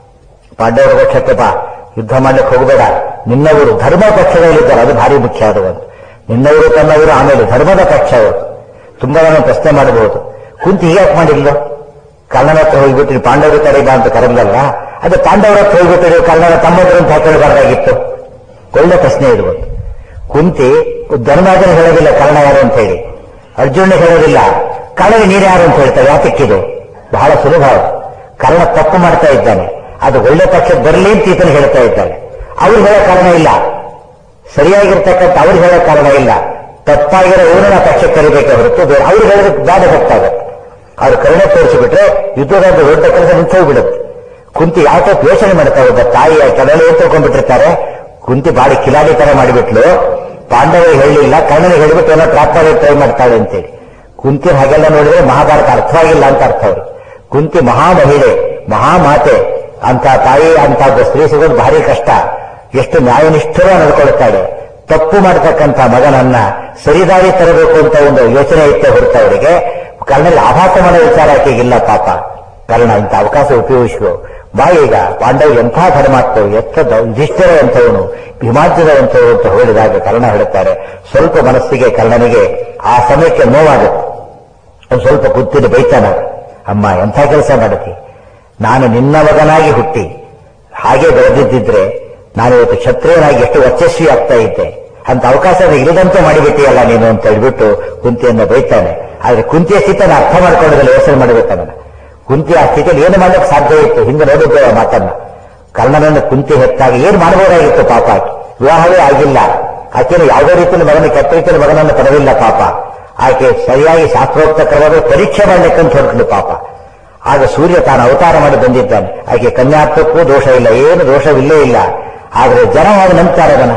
ಪಾಂಡವರ ಪಕ್ಷಕ್ಕೆ ಬಾ ಯುದ್ಧ ಮಾಡ್ಲಿಕ್ಕೆ ಹೋಗಬೇಡ ನಿನ್ನವರು ಧರ್ಮ ಪಕ್ಷದಲ್ಲಿದ್ದಾರೆ ಅದು ಭಾರಿ ಮುಖ್ಯ ಅದು ಒಂದು ನಿನ್ನವರು ತನ್ನವರು ಆಮೇಲೆ ಧರ್ಮದ ಪಕ್ಷ ಅವರು ತುಂಬಾ ಜನ ಪ್ರಶ್ನೆ ಮಾಡಬಹುದು ಕುಂತಿ ಹೀಗೆ ಮಾಡಿಲ್ಲ ಕರ್ಣನ ಹತ್ರ ಹೋಗ್ಬಿಟ್ಟು ಪಾಂಡವರ ಕಡೆ ಬಾ ಅಂತ ಕರೆದಲ್ಲ ಅದು ಪಾಂಡವರ ಹತ್ರ ಹೋಗ್ಬಿಟ್ಟು ಕರ್ಣನ ತಮ್ಮದ್ರು ಅಂತ ಹಾಕೊಳ್ಳಬಾರ್ದಾಗಿತ್ತು ಒಳ್ಳೆ ಪ್ರಶ್ನೆ ಇರ್ಬೋದು ಕುಂತಿ ಧರ್ಮಾಜನ ಹೇಳೋದಿಲ್ಲ ಕರ್ಣ ಯಾರು ಅಂತ ಹೇಳಿ ಅರ್ಜುನ ಹೇಳೋದಿಲ್ಲ ಕರ್ಣ ನೀರು ಯಾರು ಅಂತ ಹೇಳ್ತಾರೆ ಯಾತಕ್ಕಿದು ಬಹಳ ಸುಲಭ ಅದು. ಕರ್ಣ ತಪ್ಪು ಮಾಡ್ತಾ ಇದ್ದಾನೆ ಅದು ಒಳ್ಳೆ ಪಕ್ಷ ಬರಲಿ ಅಂತ ಈತನು ಹೇಳ್ತಾ ಇದ್ದಾನೆ ಅವ್ರು ಹೇಳೋ ಕಾರಣ ಇಲ್ಲ ಸರಿಯಾಗಿರ್ತಕ್ಕಂಥ ಅವ್ರು ಹೇಳೋ ಕಾರಣ ಇಲ್ಲ ತಪ್ಪಾಗಿರೋ ಇವರನ್ನ ಪಕ್ಷಕ್ಕೆ ಕರಿಬೇಕೆ ಹೊರತು ಬೇರೆ ಅವ್ರು ಹೇಳೋದಕ್ಕೆ ಬ್ಯಾಡ ಗೊತ್ತಾಗುತ್ತೆ ಅವ್ರು ಕರುಣೆ ತೋರಿಸಿಬಿಟ್ರೆ ಯುದ್ಧದ ದೊಡ್ಡ ಕೆಲಸ ನಿಂತೋಗ್ಬಿಡುತ್ತೆ ಕುಂತಿ ಯಾವ ಟೈಪ್ ಯೋಚನೆ ಮಾಡ್ತಾ ಒಬ್ಬ ತಾಯಿಯ ಕೆಲವು ಏನ್ ತಿಳ್ಕೊಂಡ್ಬಿಟ್ಟಿರ್ತಾರೆ ಕುಂತಿ ಬಾಡಿ ಕಿಲಾಡಿ ತರ ಮಾಡಿಬಿಟ್ಲು ಪಾಂಡವ ಹೇಳಿಲ್ಲ ಕರ್ಣನಿಗೆ ಹೇಳಿಬಿಟ್ಟು ಏನೋ ಟ್ರಾಪ್ ಮಾಡಿ ಟ್ರೈ ಮಾಡ್ತಾಳೆ ಅಂತೇಳಿ ಕುಂತಿ ಹಾಗೆಲ್ಲ ನೋಡಿದ್ರೆ ಮಹಾಭಾರತ ಅರ್ಥವಾಗಿಲ್ಲ ಅಂತ ಅರ್ಥ ಅವರು ಕುಂತಿ ಮಹಾಮಹಿಳೆ ಮಹಾಮಾತೆ ಅಂತ ತಾಯಿ ಅಂತ ಒಬ್ಬ ಸ್ತ್ರೀ ಸಿಗೋದು ಭಾರಿ ಕಷ್ಟ ಎಷ್ಟು ನ್ಯಾಯನಿಷ್ಠರ ನಡ್ಕೊಳ್ತಾಳೆ ತಪ್ಪು ಮಾಡತಕ್ಕಂಥ ಮಗನನ್ನ ಸರಿದಾರಿ ತರಬೇಕು ಅಂತ ಒಂದು ಯೋಚನೆ ಇತ್ತೆ ಹೊರತು ಅವರಿಗೆ ಕರ್ಣಲ್ಲಿ ಆಭಾಸ ಮಾಡೋ ವಿಚಾರ ಆಕೆಗಿಲ್ಲ ಪಾಪ ಕರ್ಣ ಇಂಥ ಅವಕಾಶ ಉಪಯೋಗಿಸುವ ಬಾ ಈಗ ಪಾಂಡವ ಎಂಥ ಧರ್ಮಾತ್ಮವು ಎತ್ತ ಯುಧಿಷ್ಠಿರ ಎಂಥವನು ಭೀಮಾರ್ಜುನ ಎಂಥವು ಅಂತ ಹೇಳಿದಾಗ ಕರ್ಣ ಹೇಳುತ್ತಾರೆ ಸ್ವಲ್ಪ ಮನಸ್ಸಿಗೆ ಕರ್ಣನಿಗೆ ಆ ಸಮಯಕ್ಕೆ ನೋವಾಗುತ್ತೆ ಒಂದು ಸ್ವಲ್ಪ ಕುತ್ತಿದ್ದು ಬೈತಾನ ಅಮ್ಮ ಎಂಥ ಕೆಲಸ ಮಾಡತಿ ನಾನು ನಿನ್ನ ಮಗನಾಗಿ ಹುಟ್ಟಿ ಹಾಗೆ ಬೆಳೆದಿದ್ದಿದ್ರೆ ನಾನು ಇವತ್ತು ಕ್ಷತ್ರಿಯನಾಗಿ ಎಷ್ಟು ವರ್ಚಸ್ವಿ ಆಗ್ತಾ ಇದ್ದೆ ಅಂತ ಅವಕಾಶ ಇಲ್ಲದಂತೆ ಮಾಡಿಬಿಟ್ಟಿಯಲ್ಲ ನೀನು ಅಂತ ಹೇಳ್ಬಿಟ್ಟು ಕುಂತಿಯನ್ನ ಬೈತಾನೆ ಆದ್ರೆ ಕುಂತಿಯ ಸ್ಥಿತಿಯನ್ನು ಅರ್ಥ ಮಾಡ್ಕೊಳ್ಳೋದ್ರಲ್ಲಿ ಯೋಚನೆ ಮಾಡಬೇಕನ್ನ ಕುಂತಿ ಆ ಸ್ಥಿತಿಯಲ್ಲಿ ಏನು ಮಾಡಲಿಕ್ಕೆ ಸಾಧ್ಯ ಇತ್ತು ಹಿಂದೆ ನೋಡಿದ್ದೇವೆ ಆ ಮಾತನ್ನ ಕರ್ಣನನ್ನು ಕುಂತಿ ಹೆತ್ತಾಗ ಏನು ಮಾಡಬಹುದಾಗಿತ್ತು ಪಾಪ ಆಕೆ ವಿವಾಹವೇ ಆಗಿಲ್ಲ ಆಕೆನು ಯಾವುದೇ ರೀತಿಯಲ್ಲಿ ಮಗನ ಕೆಟ್ಟ ರೀತಿಯಲ್ಲಿ ಮಗನನ್ನು ಪಡೆದಿಲ್ಲ ಪಾಪ ಆಕೆ ಸರಿಯಾಗಿ ಶಾಸ್ತ್ರೋಕ್ತ ಕ್ರಮದ ಪರೀಕ್ಷೆ ಮಾಡ್ಲಿಕ್ಕಂತ ಹೊರಟಲು ಪಾಪ ಆಗ ಸೂರ್ಯ ತಾನು ಅವತಾರ ಮಾಡಿ ಬಂದಿದ್ದಾನೆ ಆಕೆ ಕನ್ಯಾತ್ವಕ್ಕೂ ದೋಷ ಇಲ್ಲ ಏನು ದೋಷವಿಲ್ಲೇ ಇಲ್ಲ ಆದರೆ ಜನ ಹೇಗೆ ನಂಬ್ತಾರೆ ಅದನ್ನ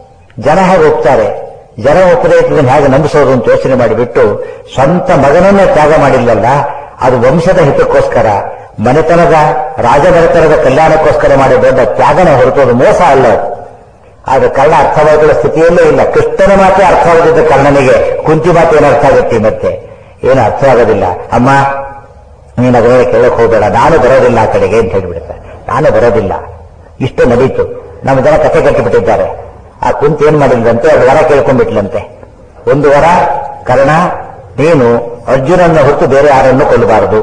ಜನ ಹೇಗೆ ಒಪ್ತಾರೆ ಜನ ಒಪ್ಪದೇ ಇದನ್ನು ಹೇಗೆ ನಂಬಿಸೋದು ಅಂತ ಯೋಚನೆ ಮಾಡಿಬಿಟ್ಟು ಸ್ವಂತ ಮಗನನ್ನೇ ತ್ಯಾಗ ಮಾಡಿಲ್ಲಲ್ಲ ಅದು ವಂಶದ ಹಿತಕ್ಕೋಸ್ಕರ ಮನೆತನದ ರಾಜಮನೆತನದ ಕಲ್ಯಾಣಕ್ಕೋಸ್ಕರ ಮಾಡಿ ದೊಡ್ಡ ತ್ಯಾಗನ ಹೊರತು ಅದು ಮೋಸ ಅಲ್ಲ ಅದು ಆದ್ರೆ ಕರ್ಣ ಅರ್ಥವಾಗುವ ಸ್ಥಿತಿಯಲ್ಲೇ ಇಲ್ಲ ಕೃಷ್ಣನ ಮಾತೇ ಅರ್ಥವಾಗದಿದ್ದ ಕರ್ಣನಿಗೆ ಕುಂತಿ ಮಾತು ಏನು ಅರ್ಥ ಆಗುತ್ತೆ ಮತ್ತೆ ಏನು ಅರ್ಥವಾಗೋದಿಲ್ಲ ಅಮ್ಮ ನೀನು ಅದನ್ನೇ ಕೇಳಕ್ ಹೋಗಬೇಡ ನಾನು ಬರೋದಿಲ್ಲ ಆ ಕಡೆಗೆ ಅಂತ ಹೇಳಿಬಿಡ್ತಾರೆ ನಾನು ಬರೋದಿಲ್ಲ ಇಷ್ಟು ನಡೀತು ನಮ್ಮ ಜನ ಕಥೆ ಕಟ್ಟಿಬಿಟ್ಟಿದ್ದಾರೆ ಆ ಕುಂತಿ ಏನ್ ಮಾಡಿದ್ರಂತೆ ಎರಡು ವರ ಕೇಳ್ಕೊಂಡ್ಬಿಟ್ಲಂತೆ ಒಂದು ವರ ಕರ್ಣ ನೀನು ಅರ್ಜುನನ್ನ ಹೊತ್ತು ಬೇರೆ ಯಾರನ್ನು ಕೊಲ್ಲಬಾರದು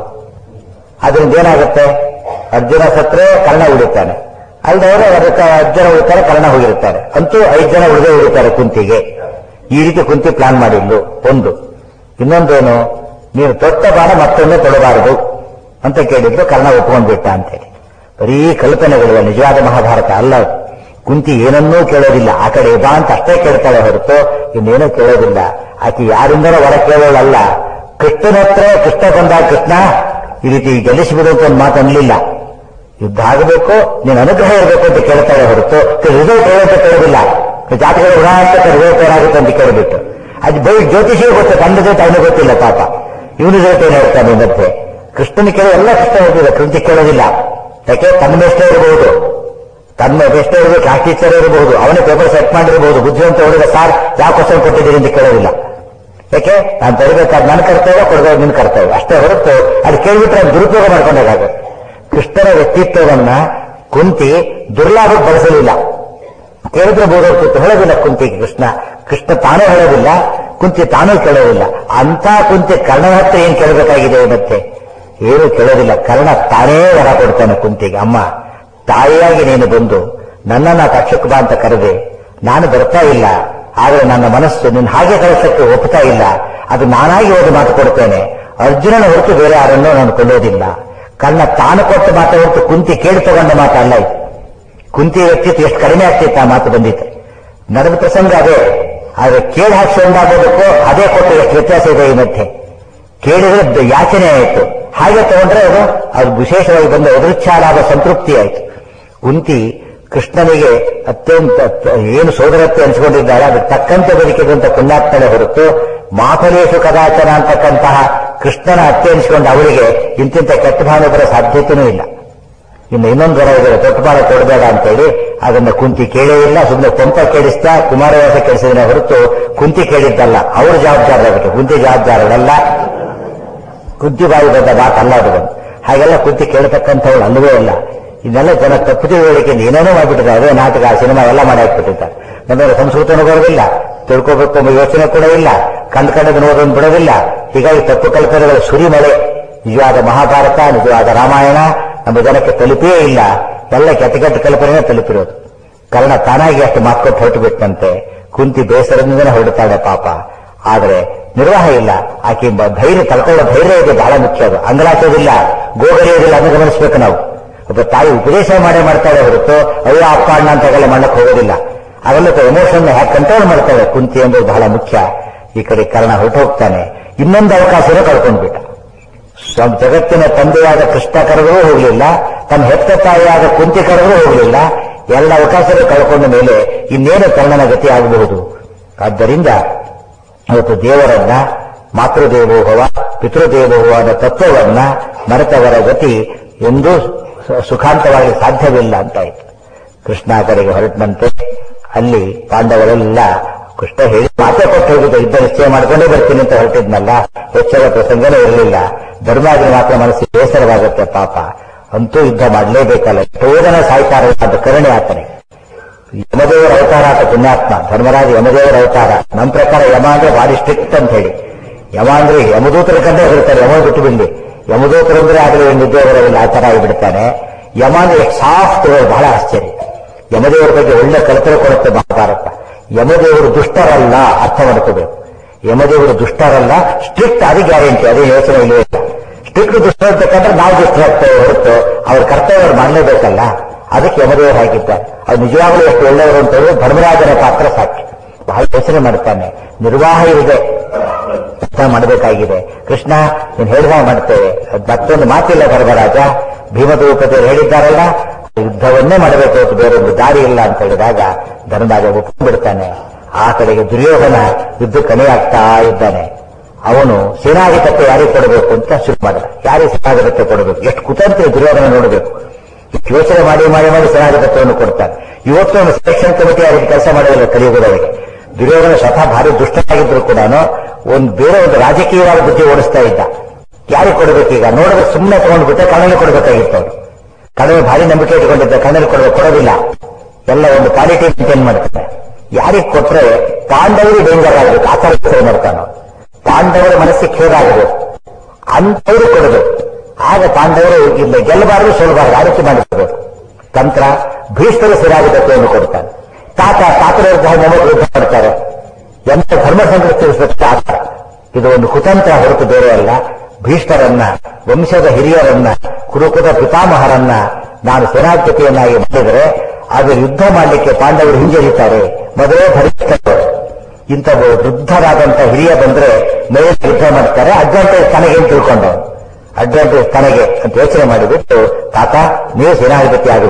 ಅದರಿಂದ ಏನಾಗುತ್ತೆ ಅರ್ಜುನ ಸತ್ರೆ ಕರ್ಣ ಉಳಿತಾನೆ ಅಲ್ಲದವರು ಅದಕ್ಕೆ ಅರ್ಜುನ ಉಳಿತಾರೆ ಕರ್ಣ ಹೋಗಿರ್ತಾರೆ ಅಂತೂ ಐದು ಜನ ಉಳಿದೇ ಉಳಿತಾರೆ ಕುಂತಿಗೆ ಈ ರೀತಿ ಕುಂತಿ ಪ್ಲಾನ್ ಮಾಡಿದ್ಲು ಒಂದು ಇನ್ನೊಂದೇನು ನೀನು ತೊಟ್ಟ ಬಾಣ ಮತ್ತೊಮ್ಮೆ ತೊಡಬಾರದು ಅಂತ ಕೇಳಿದ್ರು ಕರ್ಣ ಒಪ್ಕೊಂಡ್ಬಿಟ್ಟ ಅಂತೇಳಿ ಬರೀ ಕಲ್ಪನೆಗಳು ನಿಜವಾದ ಮಹಾಭಾರತ ಅಲ್ಲ ಅದು. ಕುಂತಿ ಏನನ್ನೂ ಕೇಳೋದಿಲ್ಲ ಆ ಕಡೆ ಬಾ ಅಂತ ಅಷ್ಟೇ ಕೇಳ್ತಾಳೆ ಹೊರತು ಇನ್ನೇನೂ ಕೇಳೋದಿಲ್ಲ ಆಕೆ ಯಾರಿಂದನೂ ಹೊರ ಕೇಳೋಳಲ್ಲ ಕೃಷ್ಣನ ಹತ್ರ ಕೃಷ್ಣ ಬಂದಾಗ ಕೃಷ್ಣ ಈ ರೀತಿ ಗೆಲ್ಲಿಸಿಬಿಡು ಅಂತ ಒಂದು ಮಾತು ಅನ್ಲಿಲ್ಲ ಯುದ್ಧ ಆಗಬೇಕು ನೀನು ಅನುಗ್ರಹ ಇರಬೇಕು ಅಂತ ಕೇಳ್ತಾಳೆ ಹೊರತು ರಿಸಲ್ಟ್ ಏನು ಅಂತ ಕೇಳೋದಿಲ್ಲ ಜಾತಕದ ಗುಣ ಅಂತ ರಿಸಲ್ಟ್ ಏನಾಗುತ್ತೆ ಅಂತ ಕೇಳಿಬಿಟ್ಟು ಅದು ಬೈ ಜ್ಯೋತಿಷಿಗೆ ಗೊತ್ತು ತನ್ನ ಜೊತೆ ಅವನಿಗೆ ಗೊತ್ತಿಲ್ಲ ಪಾಪ ಇವನು ಜೊತೆ ಏನ್ ಹೇಳ್ತಾನೆ ಮತ್ತೆ ಕೃಷ್ಣನ ಕೇಳೋ ಎಲ್ಲ ಕೃಷ್ಣ ಹೇಳ್ತಿದ್ದ ಕೃತಿ ಕೇಳೋದಿಲ್ಲ ಯಾಕೆ ತನ್ನ ಎಷ್ಟೇ ಇರಬಹುದು ತನ್ನ ಎಷ್ಟೇ ಇರಬೇಕು ಕ್ಲಾಸ್ ಟೀಚರ್ ಇರಬಹುದು ಅವನೇ ಪೇಪರ್ ಸೆಟ್ ಮಾಡಿರಬಹುದು ಬುದ್ಧಿವಂತ ಹುಡುಗ ಸಾರ್ ಯಾವ ಕ್ವಶನ್ ಕೊಟ್ಟಿದ್ದೀರಿ ಅಂತ ಕೇಳೋದಿಲ್ಲ ಯಾಕೆ ನಾನು ಬರೀಬೇಕಾದ ನನ್ನ ಕರ್ತವ್ಯ ಕೊಡಬೇಕು ನಿನ್ನ ಕರ್ತವ್ಯ ಅಷ್ಟೇ ಹೊರತು ಅದು ಕೇಳಿಬಿಟ್ರೆ ಅದು ದುರುಪಯೋಗ ಮಾಡ್ಕೊಂಡಾಗುತ್ತೆ ಕೃಷ್ಣನ ವ್ಯಕ್ತಿತ್ವವನ್ನ ಕುಂತಿ ದುರ್ಲಾಭಕ್ಕೆ ಬಳಸಲಿಲ್ಲ ಕೇಳಿದ್ರೆ ಬೋಧೋಗ್ತಿತ್ತು ಹೇಳೋದಿಲ್ಲ ಕುಂತಿಗೆ ಕೃಷ್ಣ ಕೃಷ್ಣ ತಾನೂ ಹೇಳೋದಿಲ್ಲ ಕುಂತಿ ತಾನೂ ಕೇಳೋದಿಲ್ಲ ಅಂತ ಕುಂತಿ ಕರ್ಣನ ಹತ್ರ ಏನ್ ಕೇಳಬೇಕಾಗಿದೆ ಮತ್ತೆ ಏನು ಕೇಳೋದಿಲ್ಲ ಕರ್ಣ ತಾನೇ ವರ ಕೊಡ್ತಾನೆ ಕುಂತಿಗೆ ಅಮ್ಮ ತಾಯಿಯಾಗಿ ನೀನು ಬಂದು ನನ್ನನ್ನ ತಕ್ಷಕ ಬಾ ಅಂತ ಕರೆದೆ ನಾನು ಬರ್ತಾ ಇಲ್ಲ ಆದ್ರೆ ನನ್ನ ಮನಸ್ಸು ನಿನ್ನ ಹಾಗೆ ಕಳಿಸಕ್ಕೆ ಒಪ್ತಾ ಇಲ್ಲ ಅದು ನಾನಾಗಿ ಹೋಗಿ ಮಾತು ಕೊಡ್ತೇನೆ ಅರ್ಜುನನ ಹೊರತು ಬೇರೆ ಯಾರನ್ನೂ ನಾನು ಕೊಳ್ಳೋದಿಲ್ಲ ಕರ್ಣ ತಾನು ಕೊಟ್ಟ ಮಾತು ಹೊರತು ಕುಂತಿ ಕೇಳಿ ತಗೊಂಡ ಮಾತಲ್ಲ ಇದು ಕುಂತಿ ವ್ಯಕ್ತಿತ್ವ ಎಷ್ಟು ಕಡಿಮೆ ಆಗ್ತಿತ್ತು ಆ ಮಾತು ಬಂದಿತ್ತು ನಡೆದ ಪ್ರಸಂಗ ಅದೇ ಆದ್ರೆ ಕೇಳಿ ಹಾಕ್ಸ್ಕೊಂಡಾಗೋದಕ್ಕೂ ಅದೇ ಕೊಟ್ಟು ಎಷ್ಟು ವ್ಯತ್ಯಾಸ ಇದೆ ಈ ಮಧ್ಯೆ ಕೇಳಿದ್ರೆ ದ- ಯಾಚನೆ ಆಯಿತು ಹಾಗೆ ತಗೊಂಡ್ರೆ ಅದು ಅದು ವಿಶೇಷವಾಗಿ ಬಂದ ಎದುರುಚ್ಛಾಲಾದ ಸಂತೃಪ್ತಿ ಆಯಿತು ಕುಂತಿ ಕೃಷ್ಣನಿಗೆ ಅತ್ಯಂತ ತ- ಏನು ಸೋದರತ್ವ ಅನಿಸಿಕೊಂಡಿದ್ದಾರೆ ಅದಕ್ಕೆ ತಕ್ಕಂತೆ ಬದುಕಿದಂತ ಪುಣ್ಯಾತ್ಮನೆ ಹೊರತು ಮಾಫಲೇಶು ಕದಾಚನ ಅಂತಕ್ಕಂತಹ ಕೃಷ್ಣನ ಅತ್ತೆ ಅನಿಸಿಕೊಂಡ ಅವಳಿಗೆ ಇಂತಿಂತ ಕೆಟ್ಟ ಭಾವನೆ ಬರೋ ಸಾಧ್ಯತೆಯೂ ಇಲ್ಲ ಇನ್ನು ಇನ್ನೊಂದು ಜನ ಇದ್ದಾರೆ ತೊಟ್ಟುಪಾಡ ಕೊಡಬೇಡ ಅಂತೇಳಿ ಅದನ್ನ ಕುಂತಿ ಕೇಳೇ ಇಲ್ಲ ಸುಮ್ಮನೆ ಕೊಂತ ಕೇಳಿಸ್ತಾ ಕುಮಾರವ್ಯಾಸ ಕೇಳಿಸಿದ್ರೆ ಹೊರತು ಕುಂತಿ ಕೇಳಿದ್ದಲ್ಲ ಅವರು ಜವಾಬ್ದಾರರಾಗಬೇಕು ಕುಂತಿ ಜವಾಬ್ದಾರರಲ್ಲ ಕುಂತಿ ಬಾಯಿ ಬಂದ ಮಾತಲ್ಲ ಅದು ಒಂದು. ಹಾಗೆಲ್ಲ ಕುಂತಿ ಕೇಳತಕ್ಕಂಥವಳು ಅಲ್ಲವೇ ಇಲ್ಲ ಇದನ್ನೆಲ್ಲ ಜನ ತಪ್ಪು ತಿಳುವಳಿಕೆಯಿಂದ ಏನೇನೋ ಮಾಡಿಬಿಟ್ಟಿದ್ದಾರೆ ಅದೇ ನಾಟಕ ಸಿನಿಮಾ ಎಲ್ಲ ಮಾಡಿ ಹಾಕ್ಬಿಟ್ಟಿದ್ದಾರೆ ನಮಗೆ ಸಂಸ್ಕೃತನೂ ಬರೋದಿಲ್ಲ ತಿಳ್ಕೋಬೇಕು ಎಂಬ ಯೋಚನೆ ಕೂಡ ಇಲ್ಲ ಕಂಡ್ ಕಂಡದ ನೋಡೋದನ್ನು ಬಿಡೋದಿಲ್ಲ ಹೀಗಾಗಿ ತಪ್ಪು ಕಲ್ಪನೆಗಳ ಸುರಿಮಳೆ ನಿಜವಾದ ಮಹಾಭಾರತ ನಿಜವಾದ ರಾಮಾಯಣ ನಮ್ಮ ಜನಕ್ಕೆ ತಲುಪೇ ಇಲ್ಲ ಎಲ್ಲ ಕೆಟ್ಟ ಕೆಟ್ಟ ಕಲ್ಪನೆ ತಲುಪಿರೋದು ಕಾರಣ ತಾನಾಗಿ ಅಷ್ಟು ಮಾತ್ಕೊಟ್ಟು ಹೊರಟು ಬಿಟ್ಟಂತೆ ಕುಂತಿ ಬೇಸರದಿಂದನೇ ಹೊರಡುತ್ತಾಳೆ ಪಾಪ ಆದ್ರೆ ನಿರ್ವಾಹ ಇಲ್ಲ ಆಕೆ ಬ- ಧೈರ್ಯ ತಳ್ಕೊಳ್ಳೋ ಧೈರ್ಯ ಇದೆ ಬಹಳ ಮುಖ್ಯ ಅದು ಅಂಗಲಾಚೋದಿಲ್ಲ ಗೋಗರಿಯೋದಿಲ್ಲ ಅದನ್ನು ಗಮನಿಸಬೇಕು ನಾವು ಒಬ್ಬ ತಾಯಿ ಉಪದೇಶ ಮಾಡೇ ಮಾಡ್ತಾಳೆ ಹೊರತು ಅಯ್ಯೋ ಅಪ್ಪ ಅಣ್ಣ ಅಂತಾಗೆಲ್ಲ ಮಾಡಕ್ ಹೋಗೋದಿಲ್ಲ ಅವೆಲ್ಲ ಎಮೋಷನ್ ಹ್ಯಾಕ್ ಕಂಟ್ರೋಲ್ ಮಾಡ್ತಾಳೆ ಕುಂತಿ ಎಂಬುದು ಬಹಳ ಮುಖ್ಯ ಈ ಕಡೆ ಕರ್ಣ ಹೊರಟು ಹೋಗ್ತಾನೆ ಇನ್ನೊಂದು ಅವಕಾಶನೂ ಕಳ್ಕೊಂಡ್ಬಿಟ್ಟ ಸ್ವ- ಜಗತ್ತಿನ ತಂದೆಯಾದ ಕೃಷ್ಣ ಕರೆದರೂ ಹೋಗಲಿಲ್ಲ ತನ್ನ ಹೆತ್ತ ತಾಯಿಯಾದ ಕುಂತಿ ಕರೆದರೂ ಹೋಗಲಿಲ್ಲ ಎಲ್ಲ ಅವಕಾಶಗಳು ಕಳ್ಕೊಂಡ ಮೇಲೆ ಇನ್ನೇನು ಕರ್ಣನ ಗತಿ ಆಗಬಹುದು ಆದ್ದರಿಂದ ಇವತ್ತು ದೇವರನ್ನ ಮಾತೃದೇವೋಭವ ಪಿತೃದೇವೋಭವದ ತತ್ವವನ್ನ ಮರೆತವರ ಗತಿ ಎಂದೂ ಸು- ಸುಖಾಂತವಾಗಿ ಸಾಧ್ಯವಿಲ್ಲ ಅಂತಾಯ್ತು ಕೃಷ್ಣ ಕಡೆಗೆ ಹೊರಟಂತೆ ಅಲ್ಲಿ ಪಾಂಡವರೆಲ್ಲ ಕೃಷ್ಣ ಹೇಳಿ ಮಾತೆ ಕೊಟ್ಟು ಹೋಗಿದ್ದು ಯುದ್ಧ ನಿಶ್ಚಯ ಮಾಡ್ಕೊಂಡೇ ಬರ್ತೀನಿ ಅಂತ ಹೊರಟಿದ್ನಲ್ಲ ಹೆಚ್ಚಳ ಪ್ರಸಂಗನೇ ಇರಲಿಲ್ಲ ಧರ್ಮಾಗ್ರಿ ಮಾತ್ರ ಮನಸ್ಸಿಗೆ ಬೇಸರವಾಗುತ್ತೆ ಪಾಪ ಅಂತೂ ಯುದ್ಧ ಮಾಡಲೇಬೇಕಲ್ಲ ಎಷ್ಟೋ ಜನ ಸಾಯ್ತಾರಲ್ಲ ಅಂತ ಕರುಣೆ ಆತನಿಗೆ ಯಮದೇವರ ಅವತಾರ ಆತ ಪುಣ್ಯಾತ್ಮ ಧರ್ಮರಾಜ ಯಮದೇವರ ಅವತಾರ ನಮ್ಮ ಪ್ರಕಾರ ಯಮ ಅಂದ್ರೆ ಭಾರಿ ಸ್ಟ್ರಿಕ್ಟ್ ಅಂತ ಹೇಳಿ ಯಮ ಅಂದ್ರೆ ಯಮದೂತರ ಕಂಡೇ ಹೇಳ್ತಾರೆ ಯಮ ಬಿಟ್ಟು ಬಿಡಿ ಯಮದೂತರು ಅಂದ್ರೆ ಆಗಲೇ ನಿದ್ದೆ ಬರೋದಿಲ್ಲ ಆ ತರ ಆಗಿಬಿಡ್ತಾನೆ ಯಮ ಅಂದ್ರೆ ಎಷ್ಟು ಸಾಫ್ಟ್ ಬಹಳ ಆಶ್ಚರ್ಯ ಯಮದೇವರ ಬಗ್ಗೆ ಒಳ್ಳೆ ಕಲ್ಪನೆ ಕೊಡುತ್ತೆ ಮಹಾಭಾರತ ಯಮದೇವರು ದುಷ್ಟರಲ್ಲ ಅರ್ಥ ಮಾಡ್ಕೋಬೇಕು ಯಮದೇವರು ದುಷ್ಟರಲ್ಲ ಸ್ಟ್ರಿಕ್ಟ್ ಅದು ಗ್ಯಾರಂಟಿ ಅದೇ ಯೋಚನೆ ಇಲ್ಲವೇ ಇಲ್ಲ ಸ್ಟ್ರಿಕ್ಟ್ ದುಷ್ಟ ಅಂತಕ್ಕಂದ್ರೆ ನಾವು ದುಷ್ಟರಾಗ್ತೇವೆ ಹೊರತು ಅವ್ರ ಕರ್ತವ್ಯ ಅವ್ರು ಮಾಡಲೇಬೇಕಲ್ಲ ಅದಕ್ಕೆ ಯಮದೇವರು ಹಾಕಿದ್ದಾರೆ ಅವ್ರು ನಿಜವಾಗ್ಲೂ ಎಷ್ಟು ಒಳ್ಳೆಯವರು ಅಂತ ಹೇಳಿದ್ರೆ ಧರ್ಮರಾಜನ ಪಾತ್ರ ಸಾಕ್ಷಿ ಬಹಳ ಯೋಚನೆ ಮಾಡ್ತಾನೆ ನಿರ್ವಾಹ ಇದೆ ಅರ್ಥ ಮಾಡಬೇಕಾಗಿದೆ ಕೃಷ್ಣ ನೀನು ಹೇಳಿದ ಮಾಡ್ತೇವೆ ಅದ್ ಮತ್ತೊಂದು ಮಾತಿಲ್ಲ ಧರ್ಮರಾಜ ಭೀಮದ್ರೌಪದಿಯರು ಹೇಳಿದ್ದಾರಲ್ಲ ಯುದ್ಧವನ್ನೇ ಮಾಡಬೇಕು ಹೊರತು ಬೇರೊಂದು ದಾರಿ ಇಲ್ಲ ಅಂತ ಹೇಳಿದಾಗ ಧರ್ಮರಾಜ ಒಪ್ಪಿಬಿಡ್ತಾನೆ ಆ ಕಡೆಗೆ ದುರ್ಯೋಧನ ಯುದ್ಧ ಕಣಿಯಾಗ್ತಾ ಇದ್ದಾನೆ ಅವನು ಸೇನಾಧಿಪತ್ಯ ಯಾರಿಗೆ ಕೊಡಬೇಕು ಅಂತ ಶುರು ಮಾಡಿದ ಯಾರಿಗೆ ಸೇನಾಧಿಪತ್ಯ ಕೊಡಬೇಕು ಎಷ್ಟು ಕುತಂತ್ರ ದುರ್ಯೋಧನ ನೋಡಬೇಕು ಇಷ್ಟು ಯೋಚನೆ ಮಾಡಿ ಮಾಡಿ ಮಾಡಿ ಸೇನಾಧಿಪತ್ಯವನ್ನು ಕೊಡ್ತಾನೆ ಇವತ್ತು ಅವನು ಸೆಲೆಕ್ಷನ್ ಕಮಿಟಿ ಯಾರಿಗೆ ಕೆಲಸ ಮಾಡೋದಿಲ್ಲ ಕಲಿಯುವುದವರಿಗೆ ದುರ್ಯೋಧನ ಸ್ವತಃ ಭಾರಿ ದುಷ್ಟನಾಗಿದ್ರು ಕೂಡ ಒಂದು ಬೇರೆ ಒಂದು ರಾಜಕೀಯವಾದ ಬುದ್ಧಿ ಓಡಿಸ್ತಾ ಇದ್ದ ಯಾರಿಗೆ ಕೊಡಬೇಕೀಗ ನೋಡಿದ್ರೆ ಸುಮ್ಮನೆ ತಗೊಂಡ್ಬಿಟ್ಟೆ ಕಣ್ಣಲ್ಲಿ ಕೊಡಬೇಕಾಗಿತ್ತು ಅವರು ಕಣ್ಣಲ್ಲಿ ಭಾರಿ ನಂಬಿಕೆ ಇಟ್ಕೊಂಡಿದ್ದ ಕಣ್ಣಲ್ಲಿ ಕೊಡಬೇಕು ಕೊಡೋದಿಲ್ಲ ಎಲ್ಲ ಒಂದು ಕ್ವಾಲಿಟಿ ಮೇಂಟೈನ್ ಮಾಡ್ತಾರೆ ಯಾರಿಗೆ ಕೊಟ್ರೆ ಪಾಂಡವರು ಡೇಂಜರ್ ಆಗಬೇಕು ಆ ಥರ ಯೋಚನೆ ಮಾಡ್ತಾನೆ ಅವ್ನು. ಪಾಂಡವರ ಮನಸ್ಸಿಗೆ ಖೇದ ಆಗಬೇಕು ಅಂತವರು ಕೊಡಬೇಕು ಆಗ ಪಾಂಡವರು ಇಲ್ಲ ಗೆಲ್ಲಬಾರದು ಸೋಲಬಾರದು ಆ ರೀತಿ ಮಾಡಿಕೊಡ್ಬೇಕು ತಂತ್ರ ಭೀಷ್ಮರ ಸೇನಾಧಿಪತ್ಯವನ್ನು ಕೊಡ್ತಾನೆ ತಾತ ತಾತರ ಮೊಮ್ಮಕ್ಕಳು ಯುದ್ಧ ಮಾಡ್ತಾರೆ ಎಂತ ಧರ್ಮ ಸಂಘ ತಿಳಿಸಬೇಕು ತಾತ ಇದು ಒಂದು ಕುತಂತ್ರ ಹೊರತು ಬೇರೆ ಅಲ್ಲ ಭೀಷ್ಮರನ್ನ ವಂಶದ ಹಿರಿಯರನ್ನ ಕುರುಕುದ ಪಿತಾಮಹರನ್ನ ನಾನು ಸೇನಾಧಿಪತಿಯನ್ನಾಗಿ ಮಾಡಿದರೆ ಅದು ಯುದ್ಧ ಮಾಡಲಿಕ್ಕೆ ಪಾಂಡವರು ಹಿಂಜರಿತಾರೆ ಮೊದಲೇ ಭರಿಸ್ತಾರೆ ಇಂಥ ವೃದ್ಧರಾದಂತ ಹಿರಿಯ ಬಂದ್ರೆ ಮೇಲೆ ಯುದ್ಧ ಮಾಡ್ತಾರೆ ಅಡ್ವಾಂಟೇಜ್ ತನಗೆ ಅಂತ ತಿಳ್ಕೊಂಡವನು ಅಡ್ವಾಂಟೇಜ್ ತನಗೆ ಅಂತ ಯೋಚನೆ ಮಾಡಿಬಿಟ್ಟು ತಾತ ನೀವು ಸೇನಾಧಿಪತಿ ಆಗಬೇಕು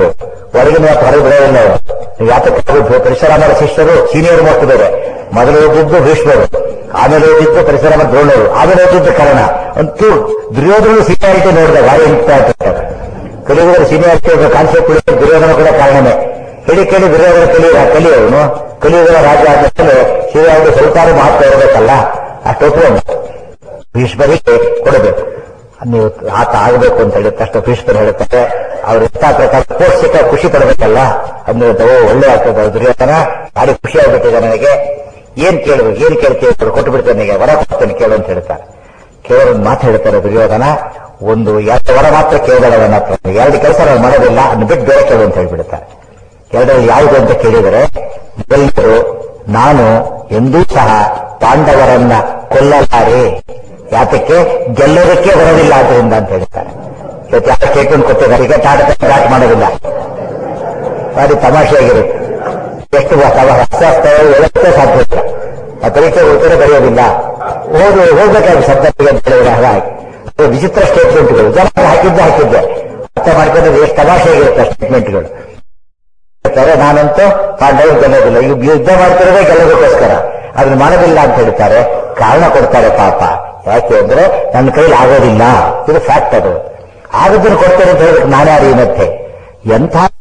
ಹೊರಗಿನ ಮಾತು ಹೊರಗೆ ಬಿಡೋದಿಲ್ಲ ಅವರು ನೀವು ಯಾತಕ್ಕೆ ಪರಿಸರಾಮರ ಶಿಷ್ಯರು ಸೀನಿಯರ್ ಮೋಸ್ಟ್ ಬೇರೆ ಮೊದಲು ಓದಿದ್ದು ಭೀಷ್ಮರು ಆಮೇಲೆ ಓದಿದ್ದು ಪರಿಸರಾಮ ದ್ರೋಣರು ಆಮೇಲೆ ಓದಿದ್ದು ಕರ್ಣ ಅಂತೂ ದುರ್ಯೋಧನ ಸೀನಿಯಾರಿಟಿ ನೋಡಿದ ಭಾರಿ ಇಂಪಾರ್ಟೆಂಟ್ ಕಲಿಯುಗರ ಸೀನಿಯಾರಿಟಿ ಕಾನ್ಸೆಪ್ಟ್ ದುರ್ಯೋಧನ ಕೂಡ ಕಾರಣನೇ ಹೇಳಿ ಕೇಳಿ ದುರ್ಯೋಧನ ಕಲಿಯ ಕಲಿಯವನು ಕಲಿಯುಗರ ರಾಜ ಆದ್ಮೇಲೆ ಶ್ರೀರಾಮರು ಸ್ವಲ್ಪ ಮಹತ್ವ ಇರಬೇಕಲ್ಲ ಅಷ್ಟೊತ್ತು ಭೀಷ್ಮರಿಗೆ ಕೊಡಬೇಕು ನೀವು ಆತ ಆಗಬೇಕು ಅಂತ ಹೇಳಿದ ತಕ್ಷಣ ಭೀಷ್ಮರು ಹೇಳುತ್ತಾರೆ ಅವ್ರ ಇಷ್ಟ ಪ್ರಕಾರ ಪೋಸ್ಟ್ ಸಿಕ್ಕ ಖುಷಿ ಪಡಬೇಕಲ್ಲ ಅಂದ್ರೆ ಓ ಒಳ್ಳೆ ಆಗ್ತದೆ ದುರ್ಯೋಧನ ಭಾರಿ ಖುಷಿ ಆಗ್ಬಿಟ್ಟಿದೆ ನನಗೆ ಏನ್ ಕೇಳಬೇಕು ಏನ್ ಕೇಳ್ತೀವಿ ಕೊಟ್ಟು ಬಿಡ್ತೇನೆ ನನಗೆ ವರ ಕೊಡ್ತೇನೆ ಕೇಳು ಅಂತ ಹೇಳ್ತಾರೆ ಕೇವಲ ಒಂದು ಮಾತು ಹೇಳ್ತಾರೆ ದುರ್ಯೋಧನ ಒಂದು ಎರಡು ವರ ಮಾತ್ರ ಕೇಳಿದಾರೆ ನನ್ನ ಹತ್ರ ಎರಡು ಕೆಲಸ ನಾನು ಮಾಡೋದಿಲ್ಲ ಅನ್ನು ಬಿಟ್ಟು ಬೇರೆ ಕೇಳು ಅಂತ ಹೇಳ್ಬಿಡ್ತಾರೆ ಎರಡರಲ್ಲಿ ಯಾವುದು ಅಂತ ಕೇಳಿದರೆ ಮೊದಲನೇದು ನಾನು ಎಂದೂ ಸಹ ಪಾಂಡವರನ್ನ ಕೊಲ್ಲಲಾರೆ ಯಾತಕ್ಕೆ ಗೆಲ್ಲೋದಕ್ಕೆ ಬರೋದಿಲ್ಲ ಆದ್ರಿಂದ ಅಂತ ಹೇಳ್ತಾರೆ ಇವತ್ತು ಯಾವ ಸ್ಟೇಟ್ಮೆಂಟ್ ಕೊಟ್ಟಿದ್ದಾರೆ ಈಗ ಟಾಟ ಟಾಟ್ ಮಾಡೋದಿಲ್ಲ ಭಾರಿ ತಮಾಷೆಯಾಗಿರುತ್ತೆ ಎಷ್ಟು ಅಸ್ವಾಸ್ಥ ಹೇಳಕ್ಕೆ ಸಾಧ್ಯ ಇಲ್ಲ ಆ ಪರೀಕ್ಷೆ ಉತ್ತರ ಬರೆಯೋದಿಲ್ಲ ಓದು ಹೋಗ್ಬೇಕಾಗಿ ಶಬ್ದಕ್ಕೆ ಅಂತ ಹೇಳಿದ್ರೆ ಹಾಗಾಗಿ ಅದು ವಿಚಿತ್ರ ಸ್ಟೇಟ್ಮೆಂಟ್ಗಳು ಜನ ಹಾಕಿದ್ದೆ ಹಾಕಿದ್ದೆ ಅರ್ಥ ಮಾಡ್ಕೊಂಡ್ರೆ ಎಷ್ಟು ತಮಾಷೆಯಾಗಿರುತ್ತೆ ಸ್ಟೇಟ್ಮೆಂಟ್ಗಳು ಹೇಳ್ತಾರೆ ನಾನಂತೂ ಪಾಂಡವರು ಗೆಲ್ಲೋದಿಲ್ಲ ಈಗ ಯುದ್ಧ ಮಾಡ್ತಿರೋದೇ ಗೆಲ್ಲೋದಕ್ಕೋಸ್ಕರ ಅದನ್ನ ಮಾಡೋದಿಲ್ಲ ಅಂತ ಹೇಳ್ತಾರೆ ಕಾರಣ ಕೊಡ್ತಾರೆ ಪಾಪ ಯಾಕೆ ಅಂದ್ರೆ ನನ್ನ ಕೈಲಿ ಆಗೋದಿಲ್ಲ ಇದು ಫ್ಯಾಕ್ಟ್ ಅದು ಆಗೋದನ್ನು ಕೊಡ್ತೇನೆ ಅಂತ ಹೇಳಿದ್ರೆ ನಾನೇ ಅರಿಯುತ್ತೆ ಎಂಥ